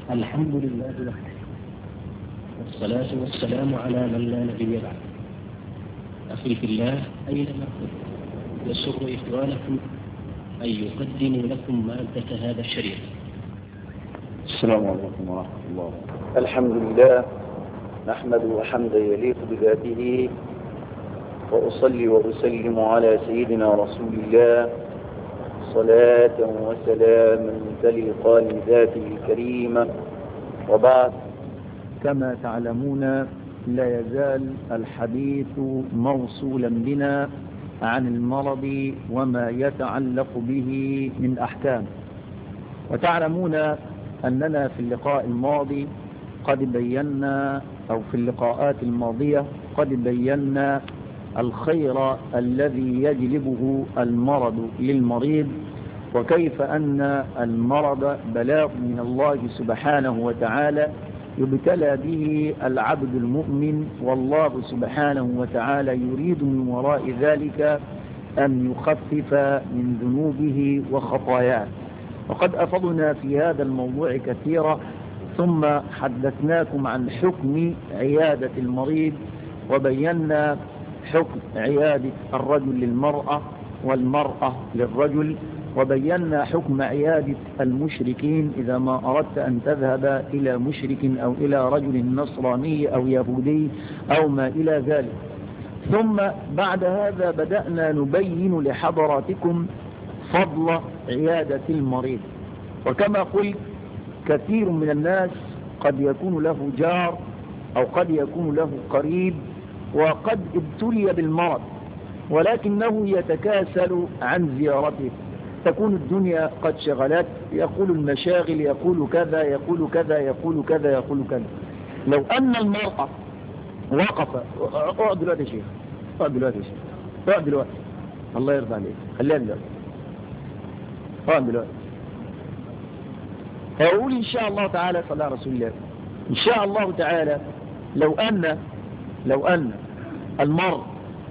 الحمد لله وحده والصلاة والسلام على من لا نبي بعد أخي في الله أينما كنت يسر إخوانكم أن يقدموا لكم مادة هذا الشريط السلام عليكم ورحمة الله الحمد لله نحمد حمدا يليق بذاته وأصلي وأسلم على سيدنا رسول الله صلاة وسلاما تليقان ذاته الكريمة وبعد كما تعلمون لا يزال الحديث موصولا بنا عن المرض وما يتعلق به من أحكام وتعلمون أننا في اللقاء الماضي قد بينا أو في اللقاءات الماضية قد بينا الخير الذي يجلبه المرض للمريض وكيف أن المرض بلاء من الله سبحانه وتعالى يبتلى به العبد المؤمن والله سبحانه وتعالى يريد من وراء ذلك أن يخفف من ذنوبه وخطاياه وقد أفضنا في هذا الموضوع كثيرا ثم حدثناكم عن حكم عيادة المريض وبينا حكم عيادة الرجل للمرأة والمرأة للرجل وبينا حكم عيادة المشركين إذا ما أردت أن تذهب إلى مشرك أو إلى رجل نصراني أو يهودي أو ما إلى ذلك ثم بعد هذا بدأنا نبين لحضراتكم فضل عيادة المريض وكما قلت كثير من الناس قد يكون له جار أو قد يكون له قريب وقد ابتلي بالمرض ولكنه يتكاسل عن زيارته تكون الدنيا قد شغلت يقول المشاغل يقول كذا يقول كذا يقول كذا يقول كذا لو أن المرأة وقف اقعد دلوقتي يا شيخ اقعد دلوقتي يا شيخ اقعد دلوقتي الله يرضى عليك خليها دلوقتي اقعد دلوقتي هقول إن شاء الله تعالى صلى على رسول الله إن شاء الله تعالى لو أن لو أن المرء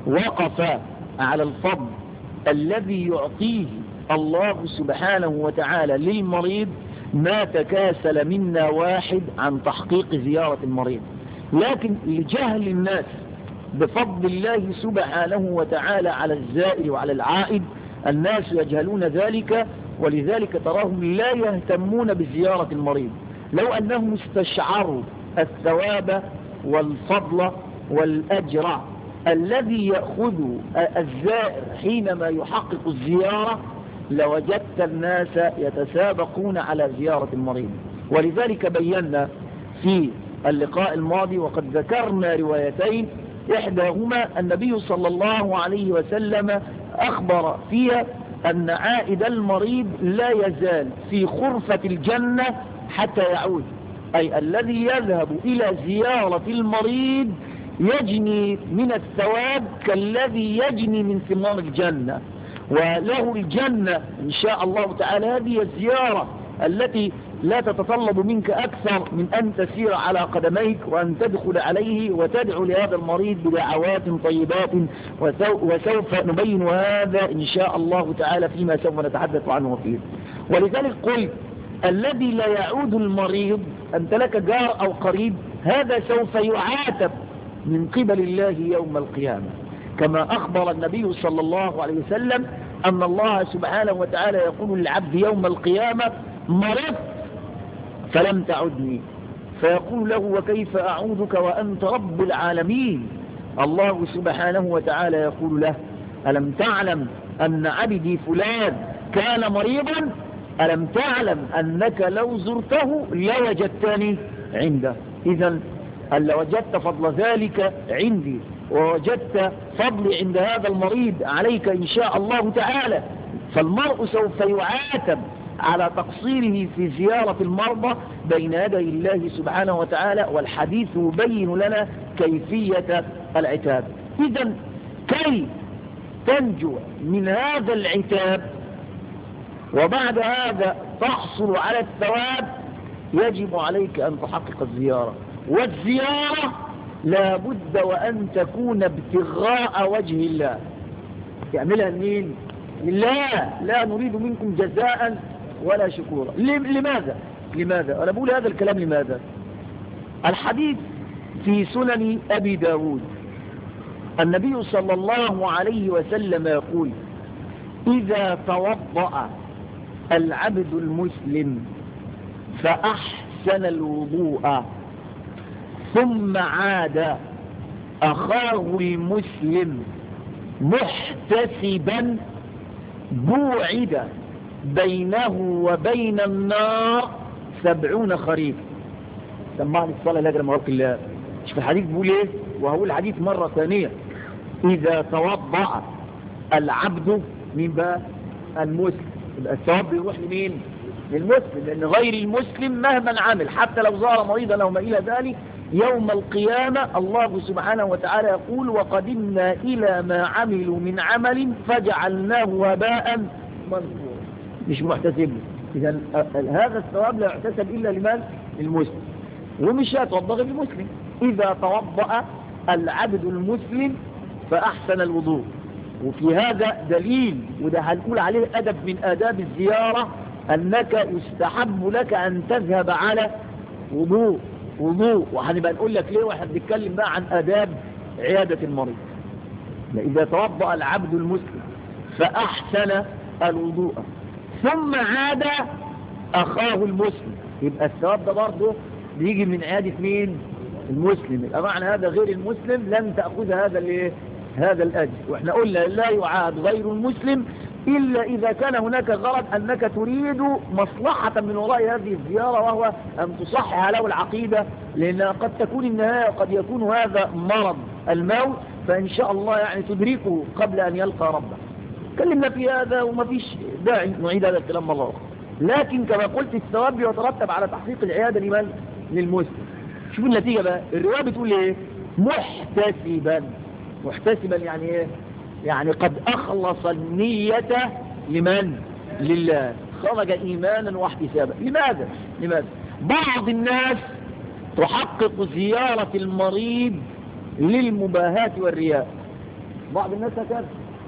وقف على الفضل الذي يعطيه الله سبحانه وتعالى للمريض ما تكاسل منا واحد عن تحقيق زيارة المريض لكن لجهل الناس بفضل الله سبحانه وتعالى على الزائر وعلى العائد الناس يجهلون ذلك ولذلك تراهم لا يهتمون بزيارة المريض لو أنهم استشعروا الثواب والفضل والأجر الذي يأخذ الزائر حينما يحقق الزيارة لوجدت الناس يتسابقون على زيارة المريض ولذلك بينا في اللقاء الماضي وقد ذكرنا روايتين إحداهما النبي صلى الله عليه وسلم أخبر فيها أن عائد المريض لا يزال في خرفة الجنة حتى يعود أي الذي يذهب إلى زيارة المريض يجني من الثواب كالذي يجني من ثمار الجنة وله الجنة إن شاء الله تعالى هذه الزيارة التي لا تتطلب منك أكثر من أن تسير على قدميك وأن تدخل عليه وتدعو لهذا المريض بدعوات طيبات وسوف نبين هذا إن شاء الله تعالى فيما سوف نتحدث عنه فيه ولذلك قلت الذي لا يعود المريض أنت لك جار أو قريب هذا سوف يعاتب من قبل الله يوم القيامة كما أخبر النبي صلى الله عليه وسلم أن الله سبحانه وتعالى يقول للعبد يوم القيامة مرضت فلم تعدني فيقول له وكيف أعودك وأنت رب العالمين الله سبحانه وتعالى يقول له ألم تعلم أن عبدي فلان كان مريضا ألم تعلم أنك لو زرته لوجدتني عنده إذا ألا وجدت فضل ذلك عندي ووجدت فضلي عند هذا المريض عليك إن شاء الله تعالى فالمرء سوف يعاتب على تقصيره في زيارة المرضى بين يدي الله سبحانه وتعالى والحديث يبين لنا كيفية العتاب إذا كي تنجو من هذا العتاب وبعد هذا تحصل على الثواب يجب عليك أن تحقق الزيارة والزيارة لا بد وأن تكون ابتغاء وجه الله يعملها مين لا لا نريد منكم جزاء ولا شكورا لماذا لماذا أنا بقول هذا الكلام لماذا الحديث في سنن أبي داود النبي صلى الله عليه وسلم يقول إذا توضأ العبد المسلم فأحسن الوضوء ثم عاد أخاه المسلم محتسبا بوعد بينه وبين النار سبعون خريف سمعني الصلاة لأجل مرق الله شوف الحديث بيقول ايه وهقول الحديث مرة ثانية إذا توضأ العبد من بقى المسلم يبقى الثواب بيروح لمين للمسلم لأن غير المسلم مهما عمل حتى لو ظهر مريضا أو ما إلى ذلك يوم القيامة الله سبحانه وتعالى يقول وقدمنا إلى ما عملوا من عمل فجعلناه هباء منثورا مش محتسب إذا هذا الثواب لا يحتسب إلا لمن للمسلم ومش هيتوضا غير المسلم إذا توضأ العبد المسلم فأحسن الوضوء وفي هذا دليل وده هنقول عليه أدب من آداب الزيارة أنك يستحب لك أن تذهب على وضوء وضوء وهنبقى نقول لك ليه واحنا بنتكلم بقى عن آداب عيادة المريض إذا توضأ العبد المسلم فأحسن الوضوء ثم عاد أخاه المسلم يبقى الثواب ده برضه بيجي من عيادة مين المسلم يبقى معنى هذا غير المسلم لن تأخذ هذا الايه هذا الأجر واحنا قلنا لا يعاد غير المسلم إلا إذا كان هناك غرض أنك تريد مصلحة من وراء هذه الزيارة وهو أن تصحح له العقيدة لأن قد تكون النهاية قد يكون هذا مرض الموت فإن شاء الله يعني تدركه قبل أن يلقى ربه تكلمنا في هذا وما فيش داعي نعيد هذا الكلام مرة أخرى لكن كما قلت الثواب يترتب على تحقيق العيادة لمن؟ للمسلم شوف النتيجة بقى الرواية بتقول ايه محتسبا محتسبا يعني ايه يعني قد أخلص النية لمن لله خرج إيمانا واحتسابا لماذا لماذا بعض الناس تحقق زيارة المريض للمباهاة والرياء بعض الناس هكذا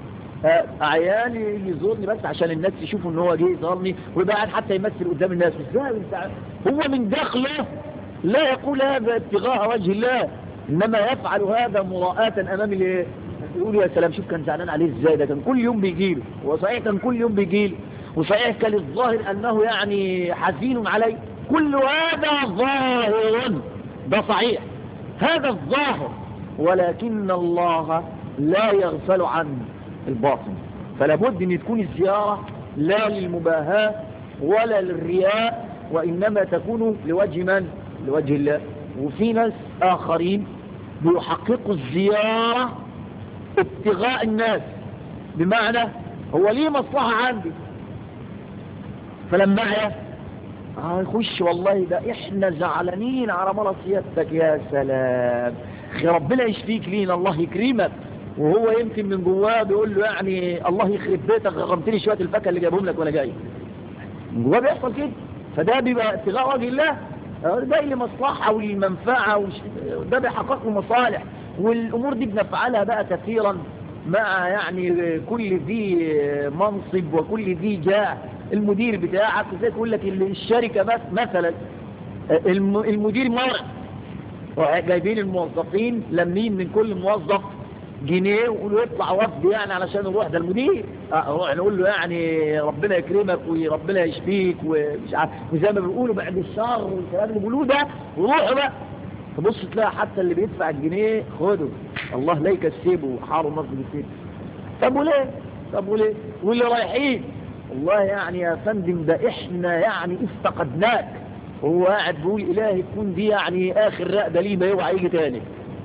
عيال يزورني بس عشان الناس يشوفوا ان هو جه يزورني ويبقى قاعد حتى يمثل قدام الناس ازاي انت هو من داخله لا يقول هذا ابتغاء وجه الله انما يفعل هذا مراءة امام الايه يقول يا سلام شوف كان زعلان عليه ازاي ده كان كل يوم بيجي له وصحيح كان كل يوم بيجي له وصحيح كان الظاهر انه يعني حزين عليه كل هذا ظاهر ده صحيح هذا الظاهر ولكن الله لا يغفل عن الباطن فلا بد ان تكون الزيارة لا للمباهاة ولا للرياء وانما تكون لوجه من لوجه الله وفي ناس اخرين بيحققوا الزيارة ابتغاء الناس بمعنى هو ليه مصلحة عندي فلما اه يخش والله ده احنا زعلانين على مرض سيادتك يا سلام ربنا يشفيك لينا الله يكرمك وهو يمكن من جواه بيقول له يعني الله يخرب بيتك غرمتني شويه الفاكهه اللي جايبهم لك وانا جاي من جواه بيحصل كده فده بيبقى ابتغاء وجه الله ده لمصلحه وللمنفعه ده بيحقق له مصالح والامور دي بنفعلها بقى كثيرا مع يعني كل ذي منصب وكل ذي جاه المدير بتاعك زي يقول لك الشركه بس مثلا المدير مرض جايبين الموظفين لمين من كل موظف جنيه ويقولوا يطلع وفد يعني علشان نروح ده المدير نروح نقول له يعني ربنا يكرمك وربنا يشفيك ومش عارف وزي ما بيقولوا بعد الشر والكلام اللي بيقولوه ده وروحوا بقى تبص تلاقي حتى اللي بيدفع الجنيه خده الله لا يكسبه حاره مصر بالسيب طب وليه طب وليه واللي رايحين والله يعني يا فندم ده احنا يعني افتقدناك هو قاعد بيقول الهي تكون دي يعني اخر رقده ليه ما يوعى يجي تاني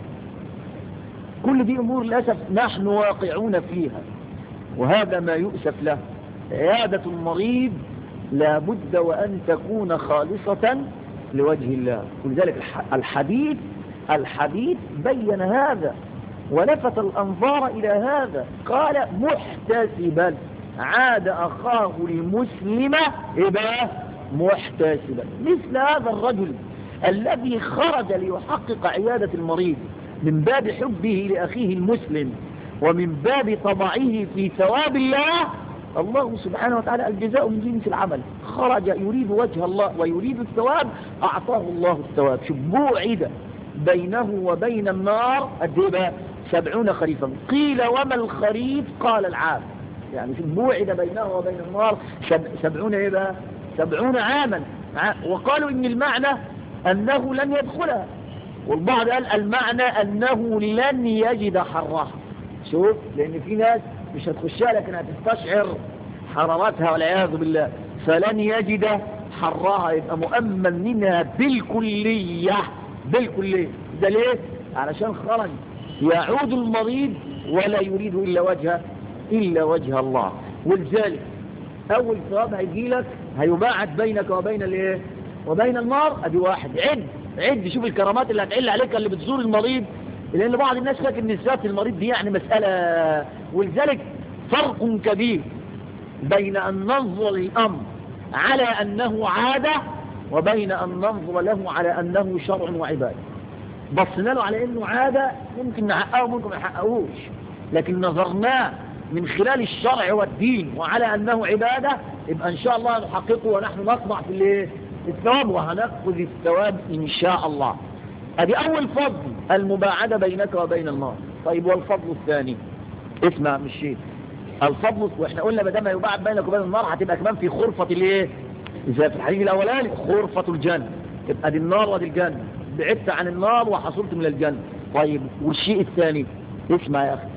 كل دي أمور للأسف نحن واقعون فيها وهذا ما يؤسف له عيادة المريض لابد وأن تكون خالصة لوجه الله ولذلك الحديث الحديث بين هذا ولفت الأنظار إلى هذا قال محتسبا عاد أخاه المسلم إبا محتسبا مثل هذا الرجل الذي خرج ليحقق عيادة المريض من باب حبه لأخيه المسلم ومن باب طمعه في ثواب الله الله سبحانه وتعالى الجزاء من جنس العمل خرج يريد وجه الله ويريد الثواب أعطاه الله الثواب شوف بوعد بينه وبين النار قد ايه بقى سبعون خريفا قيل وما الخريف قال العام يعني شوف بوعد بينه وبين النار سب سبعون ايه بقى سبعون عاما وقالوا ان المعنى انه لن يدخلها والبعض قال المعنى انه لن يجد حرها شوف لان في ناس مش هتخشها لكن هتستشعر حرارتها والعياذ بالله فلن يجد حرها يبقى مؤمن منها بالكلية بالكلية ده ليه علشان خرج يعود المريض ولا يريد إلا وجه إلا وجه الله ولذلك أول ثواب هيجي لك هيباعد بينك وبين الايه وبين النار ادي واحد عد عد شوف الكرامات اللي هتعل عليك اللي بتزور المريض لان بعض الناس فاكر ان زياره المريض دي يعني مسألة ولذلك فرق كبير بين ان ننظر للامر على انه عادة وبين ان ننظر له على انه شرع وعبادة بصنا له على انه عادة ممكن نحققه ممكن ما نحققوش لكن نظرناه من خلال الشرع والدين وعلى أنه عبادة يبقى إن شاء الله نحققه ونحن نطمع في الايه الثواب وهنأخذ الثواب إن شاء الله ادي أول فضل المباعدة بينك وبين النار طيب والفضل الثاني اسمع مش شيء الفضل واحنا قلنا ما دام يباعد بينك وبين النار هتبقى كمان في خرفة الايه زي في الحديث الاولاني خرفة الجنة يبقى دي النار ودي الجنة بعدت عن النار وحصلت من الجنة طيب والشيء الثاني اسمع يا اخي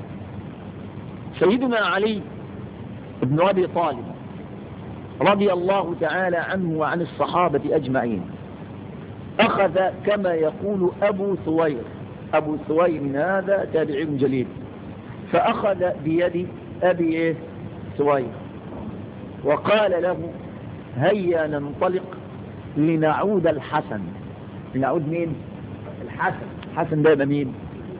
سيدنا علي بن أبي طالب رضي الله تعالى عنه وعن الصحابة أجمعين أخذ كما يقول أبو ثوير أبو ثوير هذا تابعي جليل فأخذ بيد أبي ثوير وقال له هيا ننطلق لنعود الحسن لنعود مين الحسن الحسن ده مين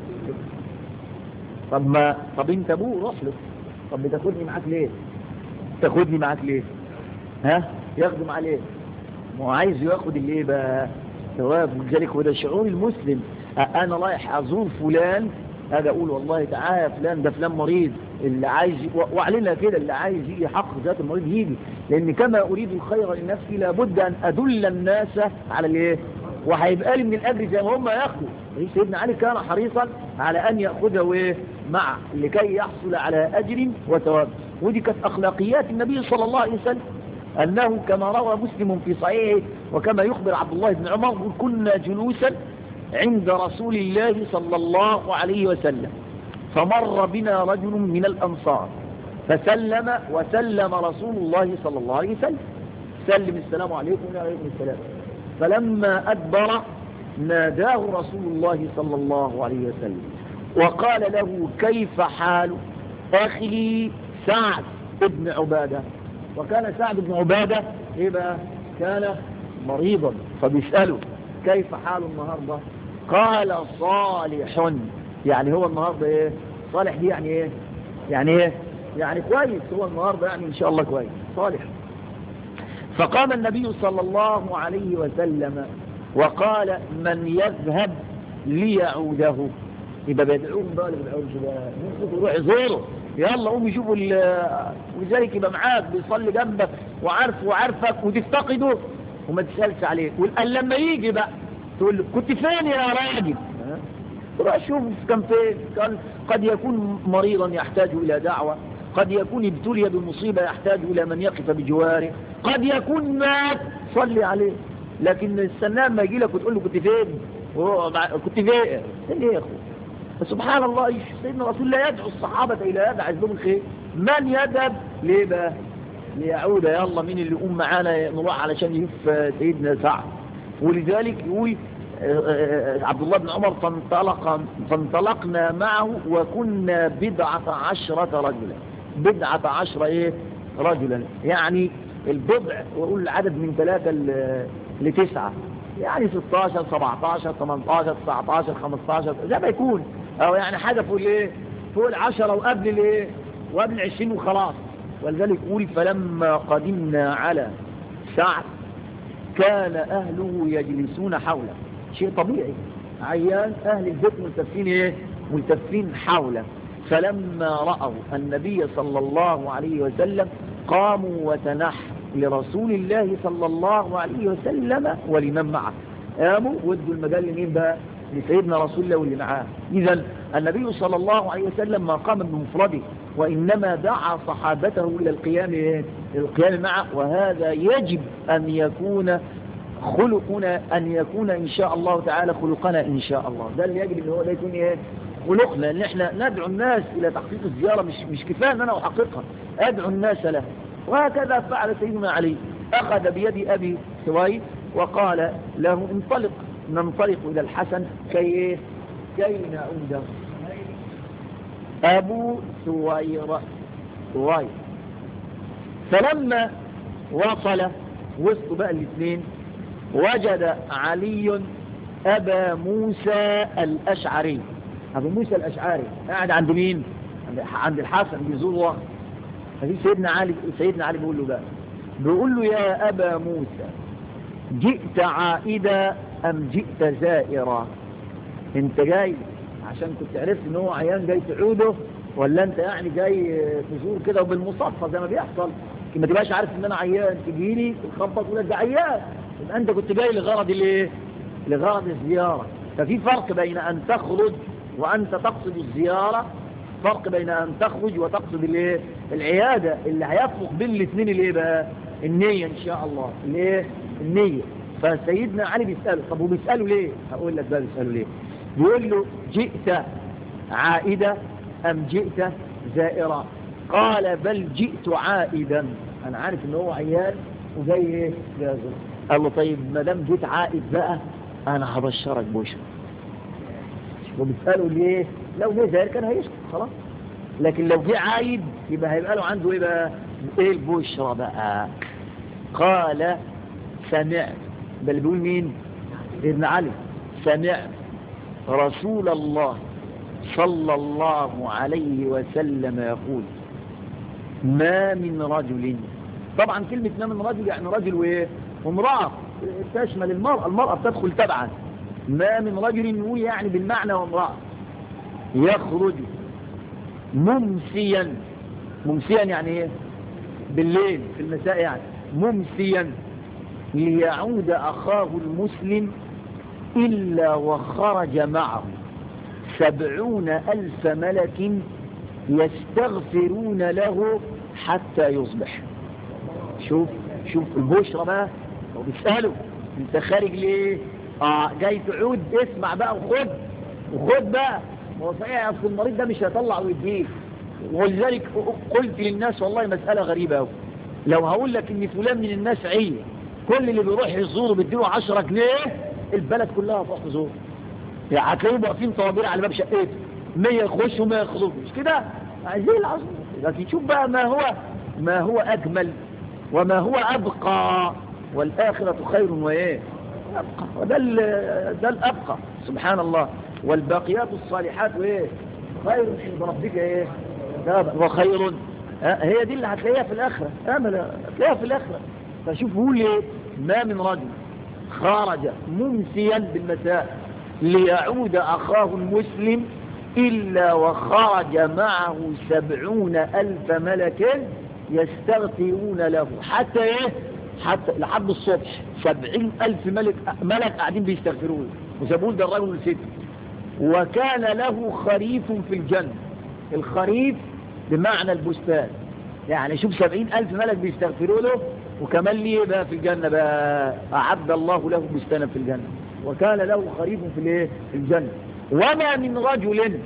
طب ما طب انت ابوه روح له طب بتاخدني معاك ليه تاخدني معاك ليه ها ياخده معاه ليه ما هو عايز ياخد الايه بقى ثواب ولذلك هو ده شعور المسلم انا رايح ازور فلان هذا اقول والله تعالى يا فلان ده فلان مريض اللي عايز واعلنها كده اللي عايز يجي يحقق ذات المريض يجي لان كما اريد الخير لنفسي لابد ان ادل الناس على الايه وهيبقى لي من الاجر زي ما هم ياخدوا سيدنا علي كان حريصا على ان ياخذه ايه معه لكي يحصل على اجر وثواب ودي كانت اخلاقيات النبي صلى الله عليه وسلم انه كما روى مسلم في صحيحه وكما يخبر عبد الله بن عمر كنا جلوسا عند رسول الله صلى الله عليه وسلم فمر بنا رجل من الانصار فسلم وسلم رسول الله صلى الله عليه وسلم سلم السلام عليكم وعليكم السلام فلما أدبر ناداه رسول الله صلى الله عليه وسلم وقال له كيف حال أخي سعد بن عبادة وكان سعد بن عبادة إيه بقى كان مريضا فبيسأله كيف حاله النهاردة قال صالح يعني هو النهاردة إيه صالح دي يعني إيه يعني إيه يعني كويس هو النهاردة يعني إن شاء الله كويس صالح فقام النبي صلى الله عليه وسلم وقال من يذهب ليعوده يبقى بيدعوهم بقى ولا بيدعوهمش بقى يروح يزوره يلا قوم يشوفوا ولذلك يبقى معاك بيصلي جنبك وعارف وعارفك وتفتقده وما تسألش عليه قال لما يجي بقى تقول له كنت فين يا راجل روح شوف كان فين قال قد يكون مريضا يحتاج إلى دعوة قد يكون ابتلي بمصيبة يحتاج إلى من يقف بجواره قد يكون مات صلي عليه لكن السنة ما يجي لك وتقول له كنت فين كنت فين ليه يا أخو سبحان الله سيدنا رسول الله يدعو الصحابة إلى يدعى لهم الخير من يذهب ليه بقى ليعود يلا مين اللي يقوم معانا نروح علشان يشوف سيدنا سعد ولذلك يقول عبد الله بن عمر فانطلق فانطلقنا معه وكنا بدعة عشرة رجلا بدعة عشرة ايه رجلا يعني البضع وأقول العدد من ثلاثة لتسعة يعني 16 17 18 19 15 زي ما يكون او يعني حاجة فوق الايه فوق العشرة وقبل الايه وقبل العشرين وخلاص ولذلك يقول فلما قدمنا على سعد كان أهله يجلسون حوله شيء طبيعي عيان أهل البيت ملتفين إيه ملتفين حوله فلما رأوا النبي صلى الله عليه وسلم قاموا وتنحوا لرسول الله صلى الله عليه وسلم ولمن معه قاموا ودوا المجال لمين بقى لسيدنا رسول الله واللي معاه إذا النبي صلى الله عليه وسلم ما قام بمفرده وإنما دعا صحابته إلى القيام إيه؟ القيام معه وهذا يجب أن يكون خلقنا أن يكون إن شاء الله تعالى خلقنا إن شاء الله ده اللي يجب أن هو ده يكون إيه خلقنا أن احنا ندعو الناس إلى تحقيق الزيارة مش, مش كفاية أن أنا أحققها أدعو الناس له وهكذا فعل سيدنا علي أخذ بيد أبي سويد وقال له انطلق ننطلق إلى الحسن كي إيه؟ كي نعود أبو سوير سوير فلما وصل وسط بقى الاثنين وجد علي أبا موسى الأشعري أبو موسى الأشعري قاعد عند مين عند الحسن بيزور وقت ففي سيدنا علي سيدنا علي بيقول له بقى بيقول له يا أبا موسى جئت عائدا أم جئت زائرا انت جاي عشان كنت عرفت ان هو عيان جاي تعوده ولا انت يعني جاي تزور كده وبالمصادفه زي ما بيحصل ما تبقاش عارف ان انا عيان تجيلي تخبط ولا ده عيان يبقى انت كنت جاي لغرض الايه لغرض الزياره ففي فرق بين ان تخرج وانت تقصد الزياره فرق بين ان تخرج وتقصد الايه العياده اللي هيفرق بين الاثنين الايه بقى النيه ان شاء الله الايه النيه فسيدنا علي بيساله طب وبيساله ليه هقول لك بقى بيساله ليه بيقول له جئت عائدة أم جئت زائرا قال بل جئت عائدا أنا عارف إن هو عيال وجاي إيه جازر قال له طيب ما دام جيت عائد بقى أنا هبشرك بشرى وبيسأله ليه لو جه زائر كان هيسكت خلاص لكن لو جه عايد يبقى هيبقى له عنده إيه بقى إيه البشرى بقى قال سمعت ده اللي بيقول مين ابن علي سمعت رسول الله صلى الله عليه وسلم يقول ما من رجل طبعا كلمة ما من رجل يعني رجل وايه وامرأة تشمل المرأة المرأة بتدخل تبعا ما من رجل يقول يعني بالمعنى وامرأة يخرج ممسيا ممسيا يعني ايه بالليل في المساء يعني ممسيا ليعود أخاه المسلم إلا وخرج معه سبعون ألف ملك يستغفرون له حتى يصبح شوف شوف البشرى بقى وبيسأله انت خارج ليه اه جاي تعود اسمع بقى وخد وخد بقى هو صحيح اصل المريض ده مش هيطلع ويديك ولذلك قلت للناس والله مسألة غريبة قوي لو هقول لك ان فلان من الناس عيه كل اللي بيروح يزوره بيديله 10 جنيه البلد كلها تروح تزور يعني هتلاقيهم واقفين طوابير على باب شقته 100 يخشوا 100 يخرجوا مش كده عايزين العظيم لكن شوف بقى ما هو ما هو اجمل وما هو ابقى والاخره خير وايه ابقى وده ده الابقى سبحان الله والباقيات الصالحات وايه خير عند ربك ايه وخير هي دي اللي هتلاقيها في الاخره امل هتلاقيها في الاخره فشوف هو ليه ما من رجل خرج ممسيا بالمساء ليعود أخاه المسلم إلا وخرج معه سبعون ألف ملك يستغفرون له حتى إيه حتى لحد الصبح سبعين ألف ملك, ملك قاعدين بيستغفرون وسابون ده الرجل الست وكان له خريف في الجنة الخريف بمعنى البستان يعني شوف سبعين ألف ملك بيستغفروا له وكمان ليه بقى في الجنة بقى أعد الله له بستانا في الجنة وكان له خريف في الايه في الجنة وما من رجل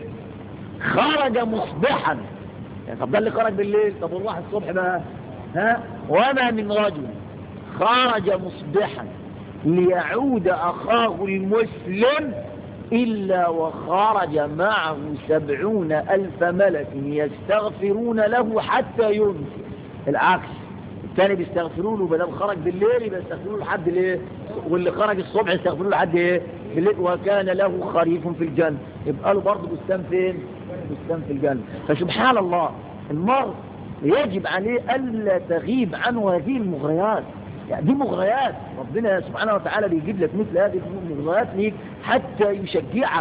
خرج مصبحا يعني طب ده اللي خرج بالليل طب وراح الصبح بقى ها وما من رجل خرج مصبحا ليعود أخاه المسلم إلا وخرج معه سبعون ألف ملك يستغفرون له حتى يمسي العكس الثاني بيستغفروا له بدل خرج بالليل يبقى يستغفروا له لحد الايه واللي خرج الصبح يستغفروا له لحد ايه بالليل وكان له خريف في الجنه يبقى له برضه بستان فين بستان في الجنه فسبحان الله المرء يجب عليه الا تغيب عنه هذه المغريات يعني دي مغريات ربنا سبحانه وتعالى بيجيب لك مثل هذه المغريات ليك حتى يشجعك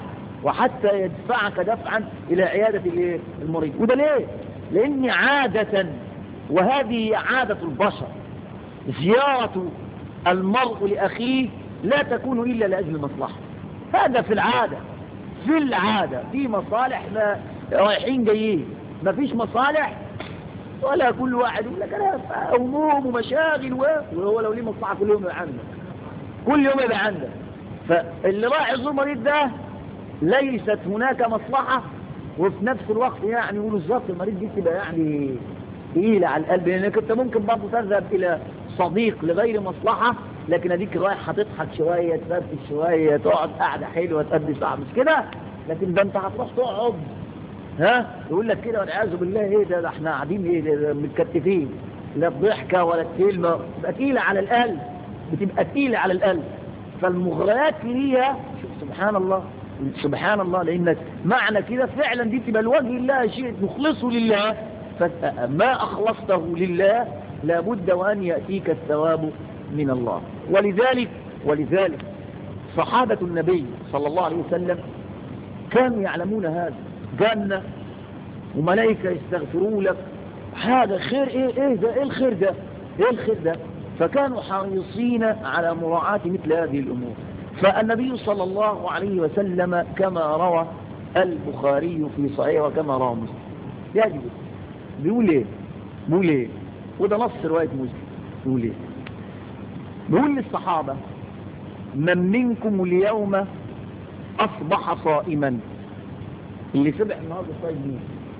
وحتى يدفعك دفعا إلى عيادة الايه؟ المريض وده ليه؟ لأن عادة وهذه عادة البشر زيارة المرء لأخيه لا تكون إلا لأجل المصلحة هذا في العادة في العادة في مصالح ما رايحين جايين ما فيش مصالح ولا كل واحد يقول لك انا هموم ومشاغل وهو لو ليه مصلحه كل يوم يبقى عندك كل يوم يبقى عندك فاللي راح يزور المريض ده ليست هناك مصلحه وفي نفس الوقت يعني يقولوا بالظبط المريض دي تبقى يعني تقيله على القلب لانك انت ممكن برضه تذهب الى صديق لغير مصلحه لكن اديك رايح هتضحك شويه تفرفش شويه تقعد قعده حلوه تقضي ساعه مش كده لكن ده انت هتروح تقعد ها يقول لك كده والعياذ بالله ايه ده, ده احنا قاعدين ايه ده متكتفين لا الضحكه ولا الكلمه بتبقى تقيله على القلب بتبقى تقيله على القلب فالمغريات ليها سبحان الله سبحان الله لانك معنى كده فعلا دي تبقى لوجه الله شيء مخلصه لله فما اخلصته لله لابد وان ياتيك الثواب من الله ولذلك ولذلك صحابه النبي صلى الله عليه وسلم كانوا يعلمون هذا جنة وملائكة يستغفروا لك هذا خير ايه ايه ده ايه الخير ده ايه الخير ده فكانوا حريصين على مراعاة مثل هذه الامور فالنبي صلى الله عليه وسلم كما روى البخاري في صحيح وكما روى مسلم يجب بيقول ايه بيقول ايه وده نص رواية مسلم بيقول ايه بيقول للصحابة من منكم اليوم أصبح صائما اللي سبح النهارده صايم مين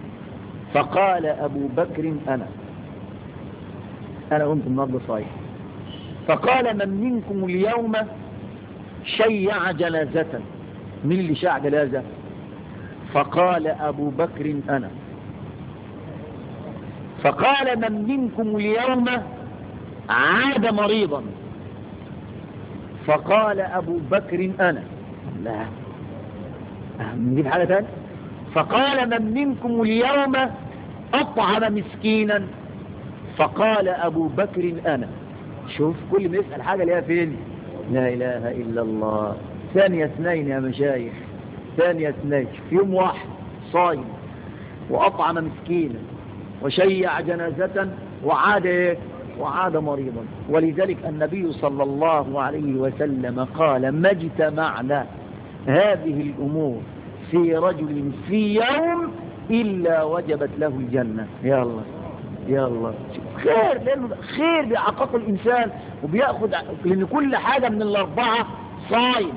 فقال أبو بكر أنا أنا قمت النهارده صايم فقال من منكم اليوم شيع جنازة مين اللي شاع جنازة فقال أبو بكر أنا فقال من منكم اليوم عاد مريضا فقال أبو بكر أنا لا نجيب حاجة تانية فقال من منكم اليوم أطعم مسكينا فقال أبو بكر أنا شوف كل ما يسأل حاجة ليها فين لا إله إلا الله ثانية اثنين يا مشايخ ثانية اثنين في يوم واحد صايم وأطعم مسكينا وشيع جنازة وعاد إيه؟ وعاد مريضا ولذلك النبي صلى الله عليه وسلم قال ما اجتمعنا هذه الأمور في رجل في يوم إلا وجبت له الجنة يا الله يا الله خير لأنه خير بيعقق الإنسان وبيأخذ لأن كل حاجة من الأربعة صايم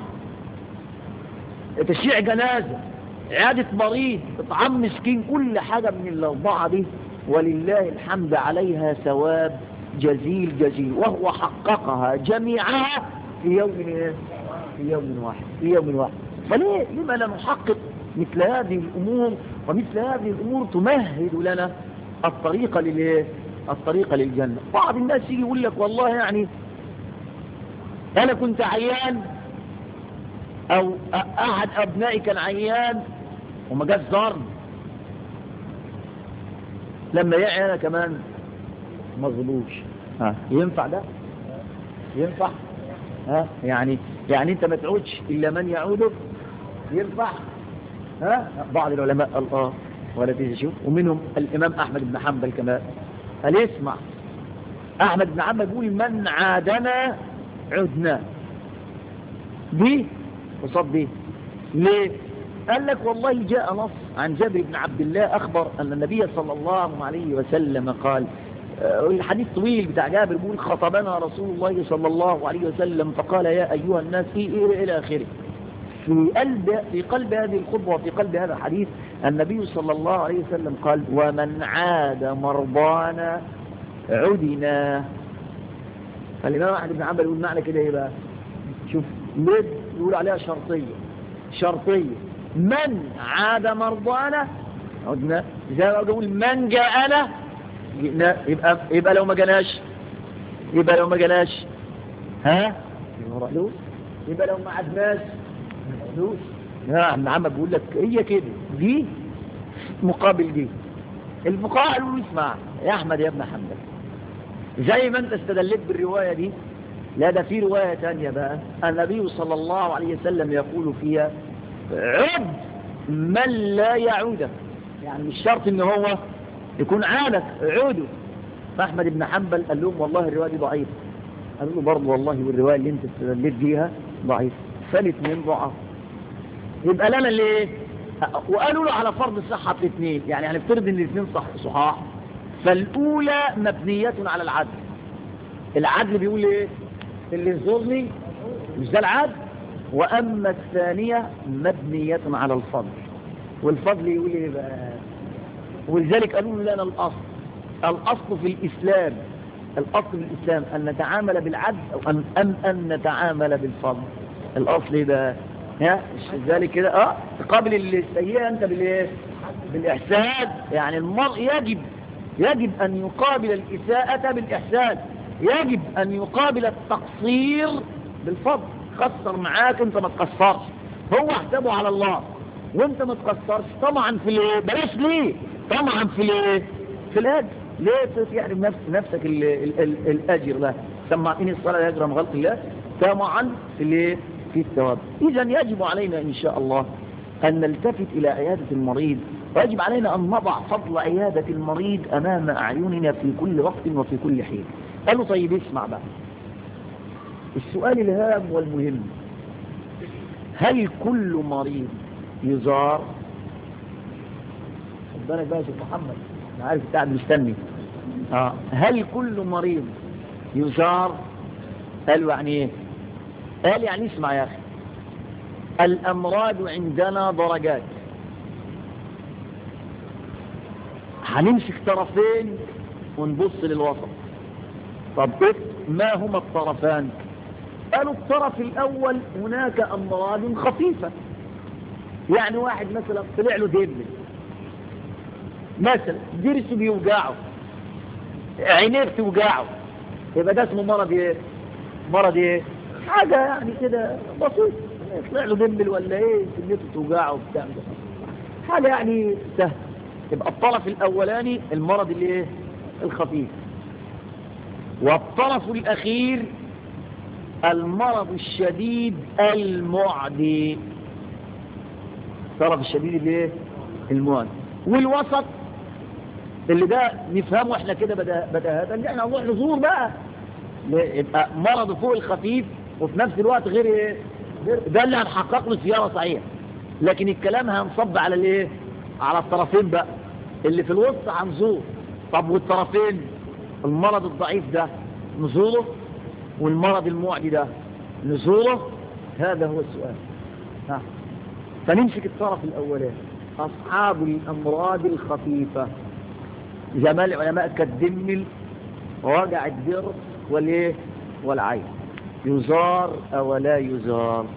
تشيع جنازة عيادة مريض إطعام مسكين كل حاجة من الأربعة دي ولله الحمد عليها ثواب جزيل جزيل وهو حققها جميعها في يوم في يوم واحد في يوم واحد فليه لما لا نحقق مثل هذه الأمور ومثل هذه الأمور تمهد لنا الطريقة للإيه الطريقة للجنة بعض الناس يجي يقول لك والله يعني أنا كنت عيان أو أحد أبنائي كان عيان وما جاش زارني لما يعي أنا كمان ما ظلوش ها ينفع ده ينفع ها يعني يعني انت ما تعودش الا من يعودك ينفع ها بعض العلماء قال اه ولا تيجي شوف ومنهم الامام احمد بن حنبل كمان قال اسمع احمد بن حنبل بيقول من عادنا عدنا دي قصاد دي ليه قال لك والله جاء نص عن جابر بن عبد الله اخبر ان النبي صلى الله عليه وسلم قال الحديث طويل بتاع جابر بيقول خطبنا رسول الله صلى الله عليه وسلم فقال يا أيها الناس إيه إيه إلى آخره في قلب في قلب هذه الخطبة وفي قلب هذا الحديث النبي صلى الله عليه وسلم قال ومن عاد مرضانا عدنا فالإمام أحمد بن عمبل يقول معنى كده إيه بقى شوف مد يقول عليها شرطية شرطية من عاد مرضانا عدنا زي ما يقول من جاءنا يبقى يبقى لو ما جناش يبقى لو ما جناش ها يبقى لو ما عدناش ما يا عم عم بقول لك هي كده دي مقابل دي الفقهاء قالوا اسمع يا احمد يا ابن حنبل زي ما انت استدلت بالروايه دي لا ده في روايه ثانيه بقى النبي صلى الله عليه وسلم يقول فيها عد من لا يعودك يعني مش شرط ان هو يكون عادك عوده فاحمد بن حنبل قال لهم والله الروايه دي ضعيفه قالوا له برضه والله والروايه اللي انت استدليت بيها ضعيفه فالاثنين ضعاف يبقى لنا ليه وقالوا له على فرض صحه الاثنين يعني هنفترض ان الاثنين صح صحاح فالاولى مبنيه على العدل العدل بيقول ايه اللي يزورني مش ده العدل واما الثانيه مبنيه على الفضل والفضل يقول ايه بقى ولذلك قالوا لنا الاصل الاصل في الاسلام الاصل في الاسلام ان نتعامل بالعدل او ان ام ان نتعامل بالفضل الاصل ايه بقى ها مش ذلك كده اه تقابل السيئه انت بالايه بالاحسان يعني المرء يجب يجب ان يقابل الاساءه بالاحسان يجب ان يقابل التقصير بالفضل قصر معاك انت ما تقصرش هو احسبه على الله وانت ما تقصرش طبعا في الايه بلاش ليه طبعا في الايه في الاجر ليه تحرم نفس نفسك ال ال ال الاجر ده سمعتني الصلاه يجرم غلط الله طبعا في الايه في الثواب اذا يجب علينا ان شاء الله ان نلتفت الى عياده المريض ويجب علينا ان نضع فضل عياده المريض امام اعيننا في كل وقت وفي كل حين قالوا طيب اسمع بقى السؤال الهام والمهم هل كل مريض يزار خد بالك بقى يا شيخ محمد انا عارف انت قاعد مستني اه هل كل مريض يزار قالوا يعني ايه قال يعني اسمع يا اخي الامراض عندنا درجات هنمسك طرفين ونبص للوسط طب ما هما الطرفان قالوا الطرف الاول هناك امراض خفيفه يعني واحد مثلا طلع له دبل مثلا ضرسه بيوجعه عينيه بتوجعه يبقى ده اسمه مرض ايه مرض ايه حاجة يعني كده بسيط يطلع له دبل ولا ايه سنته توجعه وبتاع ده حاجة يعني سهل يبقى الطرف الاولاني المرض اللي ايه الخفيف والطرف الاخير المرض الشديد المعدي الطرف الشديد اللي ايه المعدي والوسط اللي ده نفهمه احنا كده بداهة اللي احنا نروح نزور بقى يبقى مرضه فوق الخفيف وفي نفس الوقت غير ايه ده اللي هنحقق له زيارة صحيح لكن الكلام هنصب على الايه على الطرفين بقى اللي في الوسط هنزور طب والطرفين المرض الضعيف ده نزوره والمرض المعدي ده نزوره هذا هو السؤال ها. فنمسك الطرف الاولاني اصحاب الامراض الخفيفة جمال العلماء كالدمل ووجع الدرس والايه والعين يزار او لا يزار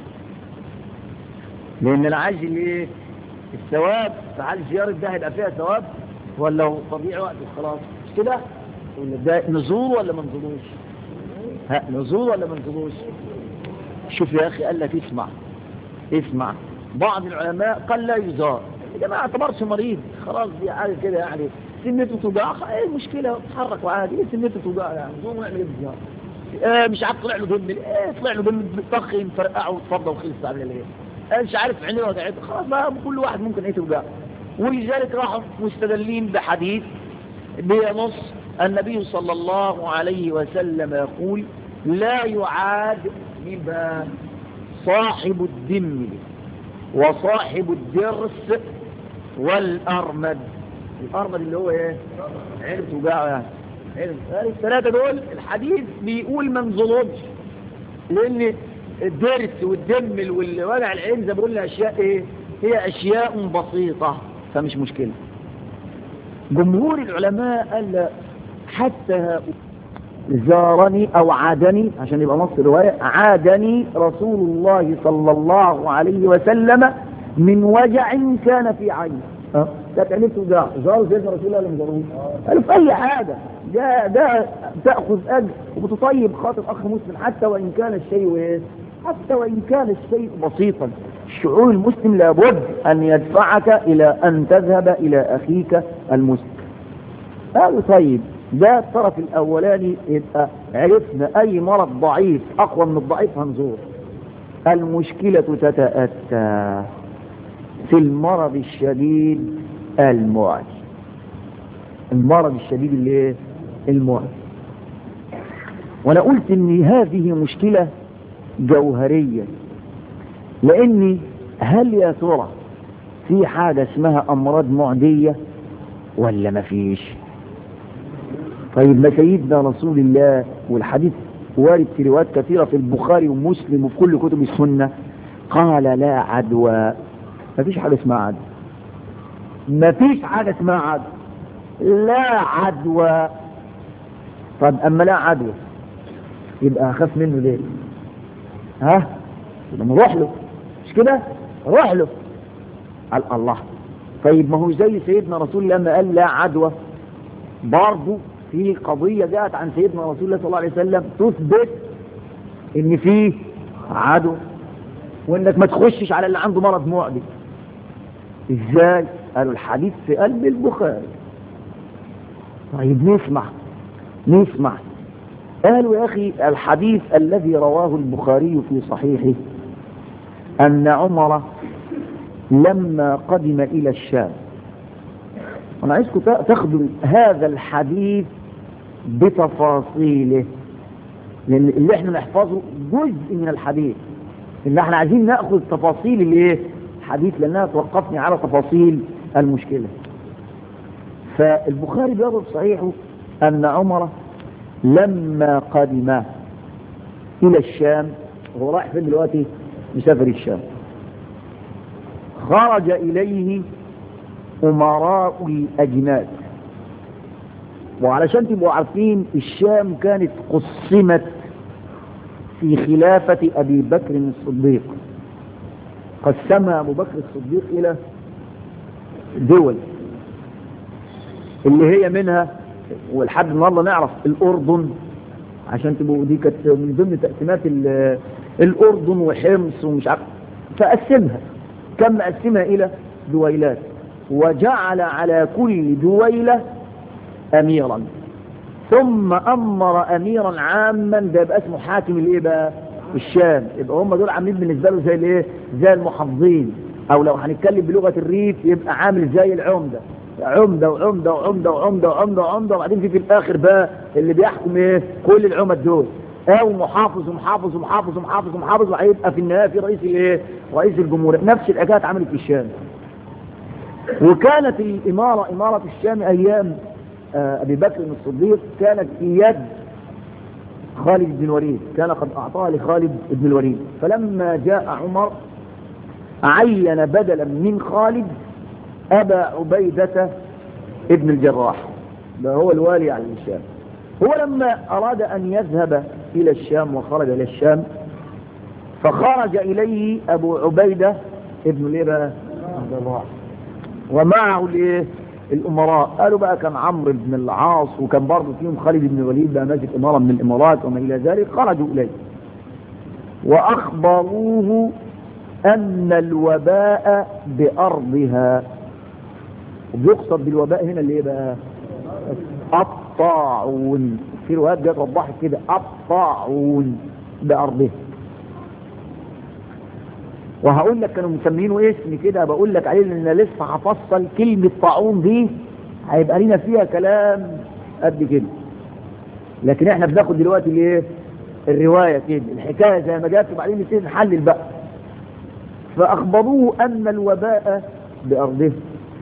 لان العجل ايه الثواب فهل زيارة ده هيبقى فيها ثواب ولا هو تضييع وقت وخلاص مش كده ولا ده نزور ولا ما نزوروش ها نزور ولا ما نزوروش شوف يا اخي قال لك اسمع اسمع بعض العلماء قال لا يزار ده ما اعتبرش مريض خلاص دي حاجه كده يعني سنته توجع ايه المشكله اتحرك وعادي ايه سنته توجع يعني زوم ونعمل ايه بالزياره آه مش عارف طلع له دم ايه طلع له دم طخ يفرقعه وتفضل وخلص تعمل ايه آه مش عارف عينيه وجعته خلاص بقى كل واحد ممكن ايه توجع ولذلك راحوا مستدلين بحديث بينص النبي صلى الله عليه وسلم يقول لا يعاد يبقى صاحب الدم وصاحب الدرس والأرمد الأرمد اللي هو ايه عرف توجعه يعني عرف الثلاثة دول الحديث بيقول ما نظلمش لأن الدرس والدم والوجع العين زي بقول أشياء ايه هي أشياء بسيطة فمش مشكلة جمهور العلماء قال حتى هؤلاء زارني او عادني عشان يبقى نص رواية عادني رسول الله صلى الله عليه وسلم من وجع كان في عيني اه كانت عينيه توجع زار سيدنا رسول الله ولا ما زاروش قالوا في اي حاجة ده ده تأخذ اجر وبتطيب خاطر اخ مسلم حتى وان كان الشيء ايه حتى وان كان الشيء بسيطا الشعور المسلم لابد ان يدفعك الى ان تذهب الى اخيك المسلم قالوا طيب ده الطرف الاولاني يبقى عرفنا اي مرض ضعيف اقوى من الضعيف هنزور المشكلة تتأتى في المرض الشديد المعدي المرض الشديد اللي ايه المعدي وانا قلت ان هذه مشكلة جوهرية لاني هل يا ترى في حاجة اسمها امراض معدية ولا مفيش طيب ما سيدنا رسول الله والحديث وارد في روايات كثيرة في البخاري ومسلم وفي كل كتب السنة قال لا عدوى مفيش حاجة اسمها عدوى مفيش حاجة اسمها عدوى لا عدوى طب اما لا عدوى يبقى اخاف منه ليه ها يبقى نروح له مش كده روح له قال الله طيب ما هو زي سيدنا رسول الله لما قال لا عدوى برضه في قضية جاءت عن سيدنا رسول الله صلى الله عليه وسلم تثبت ان في عدو وانك ما تخشش على اللي عنده مرض معدي ازاي قالوا الحديث في قلب البخاري طيب نسمع نسمع قالوا يا اخي الحديث الذي رواه البخاري في صحيحه ان عمر لما قدم الى الشام انا عايزكم تاخدوا هذا الحديث بتفاصيله لان اللي احنا نحفظه جزء من الحديث ان احنا عايزين ناخذ تفاصيل الايه الحديث لانها توقفني على تفاصيل المشكله فالبخاري بيروي في صحيحه ان عمر لما قدم الى الشام هو رايح فين دلوقتي مسافر الشام خرج اليه امراء الاجناد وعلشان تبقوا عارفين الشام كانت قسمت في خلافة أبي بكر الصديق قسمها أبو بكر الصديق إلى دول اللي هي منها ولحد النهارده نعرف الأردن عشان تبقوا دي كانت من ضمن تقسيمات الأردن وحمص ومش عارف فقسمها كم قسمها إلى دويلات وجعل على كل دويلة أميرا ثم أمر أميرا عاما ده يبقى اسمه حاكم الإيه بقى الشام يبقى هم دول عاملين بالنسبة له زي الإيه زي المحافظين أو لو هنتكلم بلغة الريف يبقى عامل زي العمدة عمدة وعمدة وعمدة وعمدة وعمدة وعمدة وبعدين في في الآخر بقى اللي بيحكم إيه كل العمد دول أو محافظ ومحافظ ومحافظ ومحافظ ومحافظ وهيبقى في النهاية في رئيس الإيه رئيس الجمهورية نفس الحكاية اتعملت في الشام وكانت الإمارة إمارة الشام أيام أبي بكر الصديق كانت في يد خالد بن الوليد كان قد أعطاها لخالد بن الوليد فلما جاء عمر عين بدلا من خالد أبا عبيدة ابن الجراح ده هو الوالي على الشام هو لما أراد أن يذهب إلى الشام وخرج إلى الشام فخرج إليه أبو عبيدة ابن الإبا الجراح ومعه الايه الامراء قالوا بقى كان عمرو بن العاص وكان برضه فيهم خالد بن الوليد بقى ماسك اماره من الامارات وما الى ذلك خرجوا اليه واخبروه ان الوباء بارضها وبيقصد بالوباء هنا اللي ايه بقى الطاعون في روايات جت وضحت كده الطاعون بارضها وهقول لك كانوا مسمينه اسم كده بقول لك عليه لان لسه هفصل كلمة طاعون دي هيبقى لنا فيها كلام قد كده لكن احنا بناخد دلوقتي الايه الرواية كده الحكاية زي ما جت وبعدين نبتدي نحلل بقى فاخبروه ان الوباء بارضه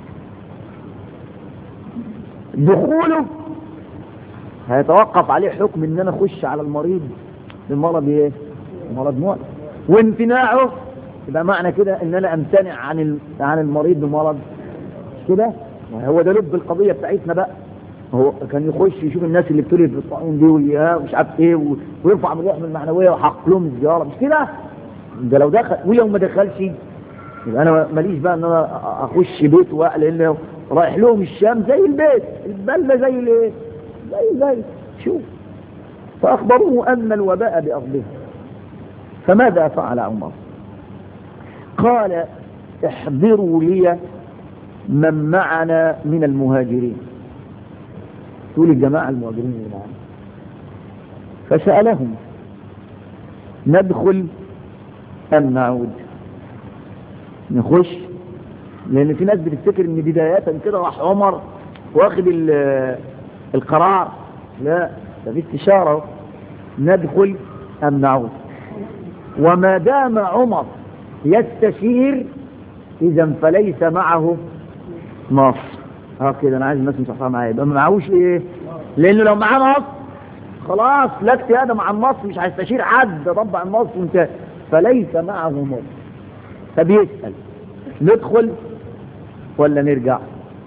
دخوله هيتوقف عليه حكم ان انا اخش على المريض بمرض ايه مرض موت وامتناعه يبقى معنى كده ان انا امتنع عن عن المريض بمرض مش كده هو ده لب القضيه بتاعتنا بقى هو كان يخش يشوف الناس اللي ابتلت بالطاعون دي ومش عارف ايه ويرفع من روحهم المعنويه وحق لهم الزياره مش كده ده لو دخل ولو ما دخلش يبقى انا ماليش بقى ان انا اخش بيت لان رايح لهم الشام زي البيت البلده زي الايه زي زي شوف فاخبروه ان الوباء بارضه فماذا فعل عمر قال احضروا لي من معنا من المهاجرين تقول الجماعة المهاجرين اللي معنا فسألهم ندخل أم نعود نخش لان في ناس بتفتكر ان بداية كده راح عمر واخد القرار لا ده في استشارة ندخل ام نعود وما دام عمر يستشير اذا فليس معه نص ها كده انا عايز الناس مصحصحه معايا يبقى ما معهوش ايه لانه لو معاه نص خلاص لا اجتهاد مع النص مش هيستشير حد ده طبع النص وانت فليس معه نص فبيسأل ندخل ولا نرجع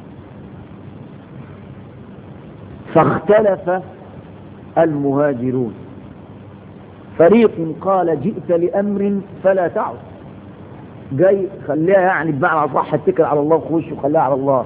فاختلف المهاجرون فريق قال جئت لأمر فلا تعد جاي خليها يعني بمعنى صح اتكل على الله وخش وخليها على الله